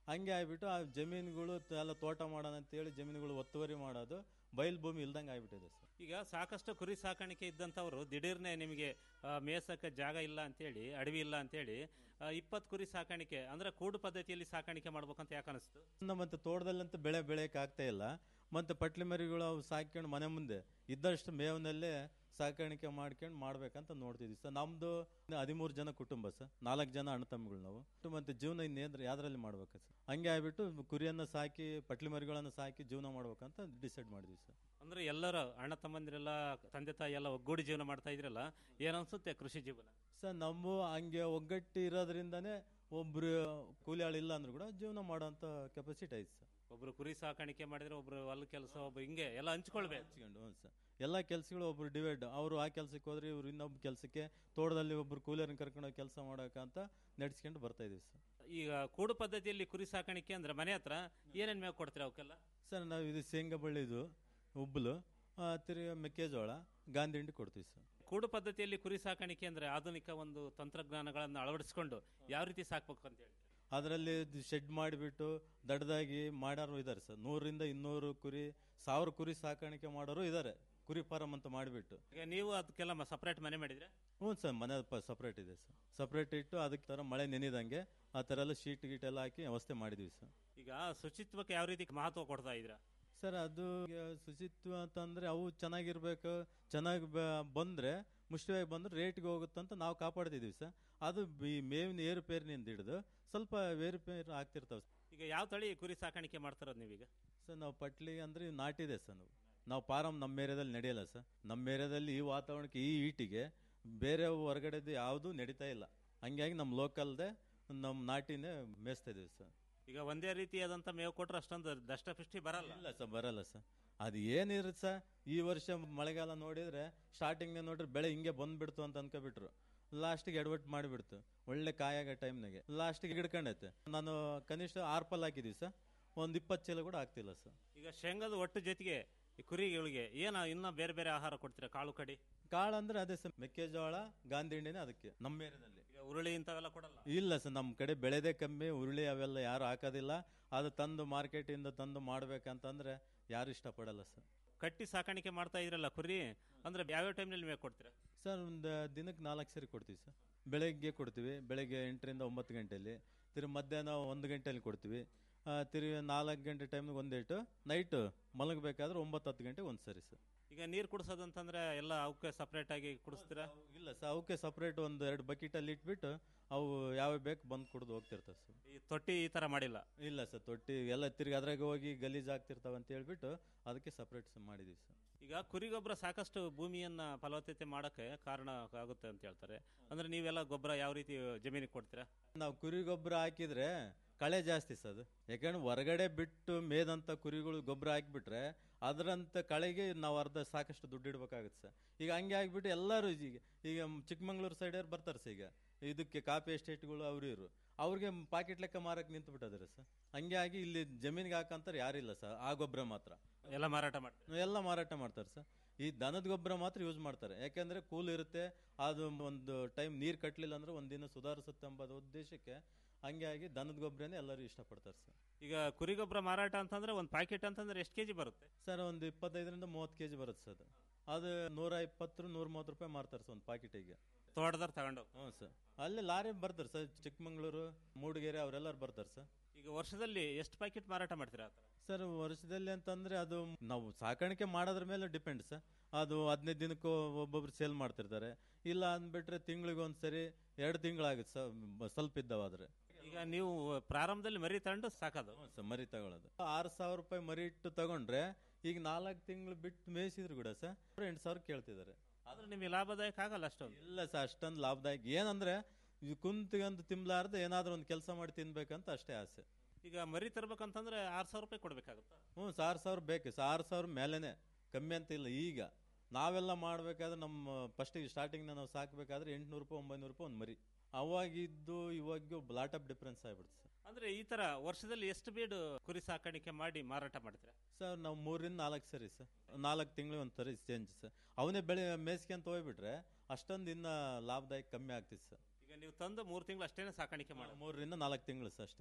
ಹಂಗೆ ಆಗ್ಬಿಟ್ಟು ಆ ಜಮೀನುಗಳು ತ- ಎಲ್ಲ ತೋಟ ಮಾಡೋಣ ಅಂತೇಳಿ ಜಮೀನುಗಳು ಒತ್ತುವರಿ ಮಾಡೋದು ಬಯಲು ಭೂಮಿ ಇಲ್ದಂಗೆ ಆಗ್ಬಿಟ್ಟಿದೆ ಸರ್ ಈಗ ಸಾಕಷ್ಟು ಕುರಿ ಸಾಕಾಣಿಕೆ ಇದ್ದಂಥವ್ರು ದಿಢೀರ್ನೆ ನಿಮಗೆ ಆ, ಮೇಸಕ್ಕೆ ಜಾಗ ಇಲ್ಲ ಅಂತೇಳಿ ಅಡವಿ ಇಲ್ಲ ಅಂತೇಳಿ ಇಪ್ಪತ್ತು ಕುರಿ ಸಾಕಾಣಿಕೆ ಅಂದ್ರೆ ಕೂಡು ಪದ್ಧತಿಯಲ್ಲಿ ಸಾಕಾಣಿಕೆ ಮಾಡ್ಬೇಕಂತ ಯಾಕೆ ಅನಿಸ್ತು ಇನ್ನು ಮತ್ತೆ ತೋಟದಲ್ಲಂತೂ ಬೆಳೆ ಬೆಳೆಯಕ್ಕೆ ಆಗ್ತಾ ಇಲ್ಲ ಮತ್ತೆ ಪಟ್ಲಿ ಮರಿಗಳು ಅವು ಸಾಕ್ಕೊಂಡು ಮನೆ ಮುಂದೆ ಇದ್ದಷ್ಟು ಮೇವಿನಲ್ಲೇ ಸಾಕಾಣಿಕೆ ಮಾಡ್ಕೊಂಡು ಮಾಡ್ಬೇಕಂತ ನೋಡ್ತಿದ್ವಿ ಸರ್ ನಮ್ದು ಹದಿಮೂರು ಜನ ಕುಟುಂಬ ಸರ್ ನಾಲ್ಕು ಜನ ಅಣ್ಣ ತಮ್ಮಗಳು ನಾವು ಮತ್ತೆ ಜೀವನ ಇನ್ನೇಂದ್ರೆ ಯಾವ್ದ್ರಲ್ಲಿ ಮಾಡ್ಬೇಕು ಸರ್ ಹಂಗೆ ಆಗ್ಬಿಟ್ಟು ಕುರಿಯನ್ನ ಸಾಕಿ ಪಟ್ಲಿ ಮರಿಗಳನ್ನ ಸಾಕಿ ಜೀವನ ಮಾಡ್ಬೇಕಂತ ಡಿಸೈಡ್ ಮಾಡಿದ್ವಿ ಸರ್ ಅಂದ್ರೆ ಎಲ್ಲರೂ ಅಣ್ಣ ತಮ್ಮಂದಿರೆಲ್ಲ ತಂದೆ ತಾಯಿ ಎಲ್ಲ ಒಗ್ಗೂಡಿ ಜೀವನ ಮಾಡ್ತಾ ಇದ್ರಲ್ಲ ಏನನ್ಸುತ್ತೆ ಕೃಷಿ ಜೀವನ ಸರ್ ನಮ್ಮ ಹಂಗೆ ಒಗ್ಗಟ್ಟು ಇರೋದ್ರಿಂದನೇ ಒಬ್ರು ಕೂಲಿ ಆಳು ಇಲ್ಲ ಅಂದ್ರೂ ಕೂಡ ಜೀವನ ಮಾಡೋಂಥ ಕೆಪಾಸಿಟಿ ಐತೆ ಸರ್ ಒಬ್ರು ಕುರಿ ಸಾಕಾಣಿಕೆ ಮಾಡಿದ್ರೆ ಒಬ್ರು ಹೊಲ ಕೆಲಸ ಒಬ್ರು ಹಿಂಗೆ ಎಲ್ಲ ಹಂಚ್ಕೊಳ್ಬೇಕು ಹಂಚ್ಕೊಂಡು ಹ್ಞೂ ಸರ್ ಎಲ್ಲ ಕೆಲಸಗಳು ಒಬ್ರು ಡಿವೈಡ್ ಅವರು ಆ ಕೆಲಸಕ್ಕೆ ಹೋದ್ರೆ ಇವ್ರು ಇನ್ನೊಬ್ಬ ಕೆಲಸಕ್ಕೆ ತೋಟದಲ್ಲಿ ಒಬ್ರು ಕೂಲಿಯರ್ನ ಕರ್ಕೊಂಡು ಕೆಲಸ ಮಾಡೋಕಂತ ನಡೆಸ್ಕೊಂಡು ಬರ್ತಾ ಇದೀವಿ ಸರ್ ಈಗ ಕೂಡು ಪದ್ಧತಿಯಲ್ಲಿ ಕುರಿ ಸಾಕಾಣಿಕೆ ಅಂದ್ರೆ ಮನೆ ಹತ್ರ ಏನೇನ್ ಮೇವು ಕೊಡ್ತೀರಾ ಅವಕ್ಕೆಲ್ಲ ಸರ್ ನಾವು ಇದು ಶೇಂಗಾ ಬಳ್ಳಿದು ಉಬ್ಬಲು ಆ, ತಿರ್ಗಿ ಮೆಕ್ಕೆಜೋಳ ಗಾಂಧಿ ಹಿಂಡಿ ಕೊಡ್ತೀವಿ ಸರ್ ಕೂಡು ಪದ್ಧತಿಯಲ್ಲಿ ಕುರಿ ಸಾಕಾಣಿಕೆ ಅಂದ್ರೆ ಆಧುನಿಕ ಒಂದು ತಂತ್ರಜ್ಞಾನಗಳನ್ನು ಅಳವಡಿಸಿಕೊಂಡು ಯಾವ ರೀತಿ ಸಾಕ್ಬೇಕು ಅಂತ ಹೇಳಿ ಅದರಲ್ಲಿ ಶೆಡ್ ಮಾಡಿಬಿಟ್ಟು ದಡ್ಡದಾಗಿ ಮಾಡೋರು ಇದ್ದಾರೆ ಸರ್ ನೂರರಿಂದ ಇನ್ನೂರು ಕುರಿ ಸಾವಿರ ಕುರಿ ಸಾಕಾಣಿಕೆ ಮಾಡೋರು ಇದ್ದಾರೆ ಕುರಿ ಫಾರಂ ಅಂತ ಮಾಡಿಬಿಟ್ಟು ಈಗ ನೀವು ಅದಕ್ಕೆಲ್ಲ ಸಪರೇಟ್ ಮನೆ ಮಾಡಿದ್ರೆ ಹ್ಞೂ ಸರ್ ಮನೆ ಸಪ್ರೇಟ್ ಇದೆ ಸರ್ ಸಪ್ರೇಟ್ ಇಟ್ಟು ಅದಕ್ಕೆ ಥರ ಮಳೆ ನೆನೆದಂಗೆ ಆ ಥರ ಎಲ್ಲ ಶೀಟ್ ಗೀಟ್ ಎಲ್ಲ ಹಾಕಿ ವ್ಯವಸ್ಥೆ ಮಾಡಿದ್ದೀವಿ ಸರ್ ಈಗ ಶುಚಿತ್ವಕ್ಕೆ ಯಾವ ರೀತಿ ಮಹತ್ವ ಕೊಡ್ತಾ ಇದ್ರ ಸರ್ ಅದು ಈಗ ಶುಚಿತ್ವ ಅಂತಂದ್ರೆ ಅವು ಚೆನ್ನಾಗಿರ್ಬೇಕು ಚೆನ್ನಾಗಿ ಬಂದ್ರೆ ಮುಷ್ಟಿಯಾಗಿ ಬಂದ್ರೆ ರೇಟ್ಗೆ ಹೋಗುತ್ತಂತ ನಾವು ಕಾಪಾಡ್ತಿದೀವಿ ಸರ್ ಅದು ಈ ಮೇವಿನ ಏರುಪೇರಿನಿಂದ ಹಿಡಿದು ಸ್ವಲ್ಪ ಏರುಪೇರು ಆಗ್ತಿರ್ತಾವೆ ಈಗ ಯಾವ ತಳಿ ಕುರಿ ಸಾಕಾಣಿಕೆ ಮಾಡ್ತಾರೋದು ನೀವೀಗ ಸರ್ ನಾವು ಪಟ್ಲಿ ಅಂದ್ರೆ ನಾಟಿದೆ ಸರ್ ನಾವು ನಾವು ಫಾರಂ ನಮ್ಮ ಏರಿಯಾದಲ್ಲಿ ನಡೆಯಲ್ಲ ಸರ್ ನಮ್ಮ ಏರಿಯಾದಲ್ಲಿ ಈ ವಾತಾವರಣಕ್ಕೆ ಈ ಈಟಿಗೆ ಬೇರೆ ಹೊರಗಡೆದು ಯಾವುದೂ ನಡೀತಾ ಇಲ್ಲ ಹಂಗಾಗಿ ನಮ್ಮ ಲೋಕಲ್ದೇ ನಮ್ಮ ನಾಟಿನೇ ಮೇಯಿಸ್ತಾ ಇದೀವಿ ಸರ್ ಈಗ ಒಂದೇ ರೀತಿಯಾದಂತ ಮೇವು ಕೊಟ್ರೆ ಅಷ್ಟೊಂದು ದಷ್ಟಪುಷ್ಟಿ ಬರಲ್ಲ ಇಲ್ಲ ಸರ್ ಬರಲ್ಲ ಸರ್ ಅದು ಏನಿರುತ್ತೆ ಸರ್ ಈ ವರ್ಷ ಮಳೆಗಾಲ ನೋಡಿದ್ರೆ ಸ್ಟಾರ್ಟಿಂಗ್ ನೋಡ್ರಿ ಬೆಳೆ ಹಿಂಗೆ ಬಂದ್ಬಿಡ್ತು ಅಂತ ಅನ್ಕೊಬಿಟ್ರು ಲಾಸ್ಟಿಗೆ ಎಡವಟ್ಟು ಮಾಡಿಬಿಡ್ತು ಒಳ್ಳೆ ಕಾಯಾಗ ಟೈಮ್ನಾಗೆ ಲಾಸ್ಟಿಗೆ ಹಿಡ್ಕೊಂಡೈತೆ ನಾನು ಕನಿಷ್ಠ ಆರು ಪಲ್ ಹಾಕಿದೀವಿ ಸರ್ ಒಂದು ಇಪ್ಪತ್ತು ಚೀಲ ಕೂಡ ಆಗ್ತಿಲ್ಲ ಸರ್ ಈಗ ಶೇಂಗಾದ ಒಟ್ಟು ಜೊತೆಗೆ ಈ ಕುರಿಗಳಿಗೆ ಏನ ಇನ್ನ ಬೇರೆ ಬೇರೆ ಆಹಾರ ಕೊಡ್ತೀರಾ ಕಾಳು ಕಡಿ ಕಾಳು ಅಂದ್ರೆ ಅದೇ ಸರ್ ಮೆಕ್ಕೆಜೋಳ ಗಾಂಧಿ ಹಿಂಡಿನೇ ಅದಕ್ಕೆ ನಮ್ಮ ಏರಿಯಾದಲ್ಲಿ ಈಗ ಉರುಳಿ ಇಂಥವೆಲ್ಲ ಕೊಡಲ್ಲ ಇಲ್ಲ ಸರ್ ನಮ್ಮ ಕಡೆ ಬೆಳೆದೇ ಕಮ್ಮಿ ಉರುಳಿ ಅವೆಲ್ಲ ಯಾರು ಹಾಕೋದಿಲ್ಲ ಅದು ತಂದು ಮಾರ್ಕೆಟಿಂದ ತಂದು ಮಾಡ್ಬೇಕಂತಂದ್ರೆ ಯಾರು ಇಷ್ಟಪಡಲ್ಲ ಸರ್ ಕಟ್ಟಿ ಸಾಕಾಣಿಕೆ ಮಾಡ್ತಾ ಇದ್ರಲ್ಲ ಕುರಿ ಅಂದ್ರೆ ಯಾವ್ಯಾವ ಟೈಮ್ನಲ್ಲಿ ಮೇವು ಕೊಡ್ತೀರಾ ಸರ್ ಒಂದು ದಿನಕ್ಕೆ ನಾಲ್ಕು ಸರಿ ಕೊಡ್ತೀವಿ ಸರ್ ಬೆಳಗ್ಗೆ ಕೊಡ್ತೀವಿ ಬೆಳಗ್ಗೆ ಎಂಟರಿಂದ ಒಂಬತ್ತು ಗಂಟೆಯಲ್ಲಿ ತಿರುಗಿ ಮಧ್ಯಾಹ್ನ ಒಂದು ಗಂಟೆಯಲ್ಲಿ ಕೊಡ್ತೀವಿ ಆ, ತಿರುಗಿ ನಾಲ್ಕು ಗಂಟೆ ಟೈಮ್ಗೆ ಒಂದೇಟು ನೈಟು ಮಲಗಬೇಕಾದ್ರೆ ಒಂಬತ್ತು ಹತ್ತು ಗಂಟೆಗೆ ಒಂದು ಸರಿ ಸರ್ ಈಗ ನೀರು ಕುಡಿಸೋದಂತಂದ್ರೆ ಎಲ್ಲ ಅವಕ್ಕೆ ಸಪ್ರೇಟ್ ಆಗಿ ಕುಡಿಸ್ತೀರಾ ಇಲ್ಲ ಸರ್ ಅವಕ್ಕೆ ಸಪ್ರೇಟ್ ಒಂದು ಎರಡು ಬಕೆಟಲ್ಲಿ ಇಟ್ಬಿಟ್ಟು ಅವು ಯಾವ ಬೇಕು ಬಂದು ಕುಡ್ದು ಹೋಗ್ತಿರ್ತವೆ ಸರ್ ಈ ತೊಟ್ಟಿ ಈ ತರ ಮಾಡಿಲ್ಲ ಇಲ್ಲ ಸರ್ ತೊಟ್ಟಿ ಎಲ್ಲ ತಿರ್ಗಿ ಅದ್ರಾಗ ಹೋಗಿ ಗಲೀಜ್ ಆಗ್ತಿರ್ತಾವ ಅಂತ ಹೇಳ್ಬಿಟ್ಟು ಅದಕ್ಕೆ ಸಪ್ರೇಟ್ ಮಾಡಿದೀವಿ ಸರ್ ಈಗ ಕುರಿಗೊಬ್ಬರ ಸಾಕಷ್ಟು ಭೂಮಿಯನ್ನ ಫಲವತ್ತತೆ ಮಾಡಕ್ಕೆ ಕಾರಣ ಆಗುತ್ತೆ ಅಂತ ಹೇಳ್ತಾರೆ ಅಂದ್ರೆ ನೀವೆಲ್ಲ ಗೊಬ್ಬರ ಯಾವ ರೀತಿ ಜಮೀನಿಗೆ ಕೊಡ್ತೀರಾ ನಾವು ಕುರಿ ಗೊಬ್ಬರ ಹಾಕಿದ್ರೆ ಕಳೆ ಜಾಸ್ತಿ ಸರ್ ಅದು ಯಾಕಂದ್ರೆ ಹೊರಗಡೆ ಬಿಟ್ಟು ಮೇದಂತ ಕುರಿಗಳು ಗೊಬ್ಬರ ಹಾಕಿಬಿಟ್ರೆ ಅದರಂತ ಕಳೆಗೆ ನಾವು ಅರ್ಧ ಸಾಕಷ್ಟು ದುಡ್ಡು ಇಡ್ಬೇಕಾಗುತ್ತೆ ಸರ್ ಈಗ ಹಂಗೆ ಆಗ್ಬಿಟ್ಟು ಎಲ್ಲರೂ ಈಗ ಈಗ ಚಿಕ್ಕಮಂಗ್ಳೂರು ಸೈಡವ್ರು ಬರ್ತಾರೆ ಸರ್ ಈಗ ಇದಕ್ಕೆ ಕಾಫಿ ಎಸ್ಟೇಟ್ಗಳು ಅವ್ರು ಇವರು ಅವ್ರಿಗೆ ಪಾಕೆಟ್ ಲೆಕ್ಕ ಮಾರಕ್ಕೆ ನಿಂತು ಬಿಟ್ಟಿದ್ದಾರೆ ಸರ್ ಹಂಗೆ ಆಗಿ ಇಲ್ಲಿ ಜಮೀನಿಗೆ ಹಾಕಂತಾರೆ ಯಾರಿಲ್ಲ ಸರ್ ಆ ಗೊಬ್ಬರ ಮಾತ್ರ ಎಲ್ಲ ಮಾರಾಟ ಮಾಡ್ತಾರೆ ಎಲ್ಲ ಮಾರಾಟ ಮಾಡ್ತಾರೆ ಸರ್ ಈ ದನದ ಗೊಬ್ಬರ ಮಾತ್ರ ಯೂಸ್ ಮಾಡ್ತಾರೆ ಯಾಕೆಂದ್ರೆ ಕೂಲ್ ಇರುತ್ತೆ ಅದು ಒಂದು ಟೈಮ್ ನೀರು ಕಟ್ಟಲಿಲ್ಲ ಅಂದ್ರೆ ಒಂದಿನ ಸುಧಾರಿಸುತ್ತೆ ಎಂಬುದು ಉದ್ದೇಶಕ್ಕೆ ಹಂಗೆ ಆಗಿ ದನದ ಗೊಬ್ಬರನೇ ಎಲ್ಲರೂ ಇಷ್ಟಪಡ್ತಾರೆ ಸರ್ ಈಗ ಕುರಿ ಗೊಬ್ಬರ ಮಾರಾಟ ಅಂತಂದ್ರೆ ಒಂದು ಪ್ಯಾಕೆಟ್ ಅಂತಂದ್ರೆ ಎಷ್ಟು ಕೆಜಿ ಬರುತ್ತೆ ಸರ್ ಒಂದು ಇಪ್ಪತ್ತೈದರಿಂದ ಮೂವತ್ತು ಕೆಜಿ ಬರುತ್ತೆ ಸರ್ ಅದು ಅದು ನೂರ ಇಪ್ಪತ್ತು ನೂರ ಮೂವತ್ತು ರೂಪಾಯಿ ಮಾರ್ತಾರೆ ಸರ್ ಒಂದು ಪ್ಯಾಕೆಟಿಗೆ ತೋಟದವ್ರು ತಗೊಂಡು ಹ್ಞೂ ಸರ್ ಅಲ್ಲಿ ಲಾರಿ ಬರ್ತಾರೆ ಸರ್ ಚಿಕ್ಕಮಂಗ್ಳೂರು ಮೂಡಿಗೆರೆ ಅವರೆಲ್ಲರೂ ಬರ್ತಾರೆ ಸರ್ ಈಗ ವರ್ಷದಲ್ಲಿ ಎಷ್ಟು ಪ್ಯಾಕೆಟ್ ಮಾರಾಟ ಮಾಡ್ತೀರಾ ಆ ಥರ ಸರ್ ವರ್ಷದಲ್ಲಿ ಅಂತಂದ್ರೆ ಅದು ನಾವು ಸಾಕಾಣಿಕೆ ಮಾಡೋದ್ರ ಮೇಲೆ ಡಿಪೆಂಡ್ ಸರ್ ಅದು ಹದಿನೈದು ದಿನಕ್ಕೂ ಒಬ್ಬೊಬ್ರು ಸೇಲ್ ಮಾಡ್ತಿರ್ತಾರೆ ಇಲ್ಲ ಅಂದ್ಬಿಟ್ರೆ ತಿಂಗಳಿಗೆ ಒಂದ್ಸರಿ ಎರಡು ತಿಂಗಳಾಗುತ್ತೆ ಸರ್ ಬ- ಸ್ವಲ್ಪ ಇದ್ದಾವಾದ್ರೆ ಈಗ ನೀವು ಪ್ರಾರಂಭದಲ್ಲಿ ಮರಿ ತಗೊಂಡು ಸಾಕೋದು ಸರ್ ಮರಿ ತಗೊಳ್ಳೋದು ಆರು ಸಾವಿರ ರೂಪಾಯಿ ಮರಿ ಇಟ್ಟು ತಗೊಂಡ್ರೆ ಈಗ ನಾಲ್ಕು ತಿಂಗಳು ಬಿಟ್ಟು ಮೇಯಿಸಿದ್ರು ಕೂಡ ಸರ್ ಎಂಟು ಸಾವಿರ ಕೇಳ್ತಿದ್ದಾರೆ ಆದ್ರೆ ನಿಮಗೆ ಲಾಭದಾಯಕ ಆಗಲ್ಲ ಅಷ್ಟೊಂದು ಇಲ್ಲ ಸರ್ ಅಷ್ಟೊಂದು ಲಾಭದಾಯಕ ಏನಂದ್ರೆ ಇದು ಕುಂತ್ಕಂತ ತಿನ್ಲಾರ್ದೆ ಏನಾದ್ರೂ ಒಂದು ಕೆಲಸ ಮಾಡಿ ತಿನ್ಬೇಕಂತ ಅಷ್ಟೇ ಆಸೆ ಈಗ ಮರಿ ತರ್ಬೇಕಂತಂದ್ರೆ ಆರು ಸಾವಿರ ರೂಪಾಯಿ ಕೊಡ್ಬೇಕಾಗುತ್ತಾ ಹ್ಞೂ ಸರ್ ಆರು ಸಾವಿರ ಬೇಕು ಸರ್ ಆರು ಸಾವಿರ ಮೇಲೇನೆ ಕಮ್ಮಿ ಅಂತ ಇಲ್ಲ ಈಗ ನಾವೆಲ್ಲ ಮಾಡಬೇಕಾದ್ರೆ ನಮ್ಮ ಫಸ್ಟಿಗೆ ಸ್ಟಾರ್ಟಿಂಗ್ನ ನಾವು ಸಾಕಬೇಕಾದ್ರೆ ಎಂಟ್ನೂರು ರೂಪಾಯಿ ಒಂಬೈನೂರು ರೂಪಾಯಿ ಒಂದು ಮರಿ ಅವಾಗಿದ್ದು ಇವಾಗ ಲಾಟ್ ಆಫ್ ಡಿಫ್ರೆನ್ಸ್ ಆಗ್ಬಿಡುತ್ತೆ ಸರ್ ಅಂದ್ರೆ ಈ ತರ ವರ್ಷದಲ್ಲಿ ಎಷ್ಟು ಬೀಡು ಕುರಿ ಸಾಕಾಣಿಕೆ ಮಾಡಿ ಮಾರಾಟ ಮಾಡ್ತೀರಾ ಸರ್ ನಾವು ಮೂರಿಂದ ನಾಲ್ಕು ಸರಿ ಸರ್ ನಾಲ್ಕು ತಿಂಗಳು ಒಂದು ಸರಿ ಚೇಂಜ್ ಸರ್ ಅವನೇ ಬೆಳೆ ಮೇಯ್ಸ್ಕೊಂತ ಹೋಗ್ಬಿಟ್ರೆ ಅಷ್ಟೊಂದು ಇನ್ನ ಲಾಭದಾಯಕ ಕಮ್ಮಿ ಆಗ್ತಿತ್ತು ಸರ್ ಈಗ ನೀವು ತಂದು ಮೂರು ತಿಂಗಳು ಅಷ್ಟೇನೆ ಸಾಕಾಣಿಕೆ ಮಾಡಿ ಮೂರರಿಂದ ನಾಲ್ಕು ತಿಂಗಳು ಸರ್ ಅಷ್ಟೇ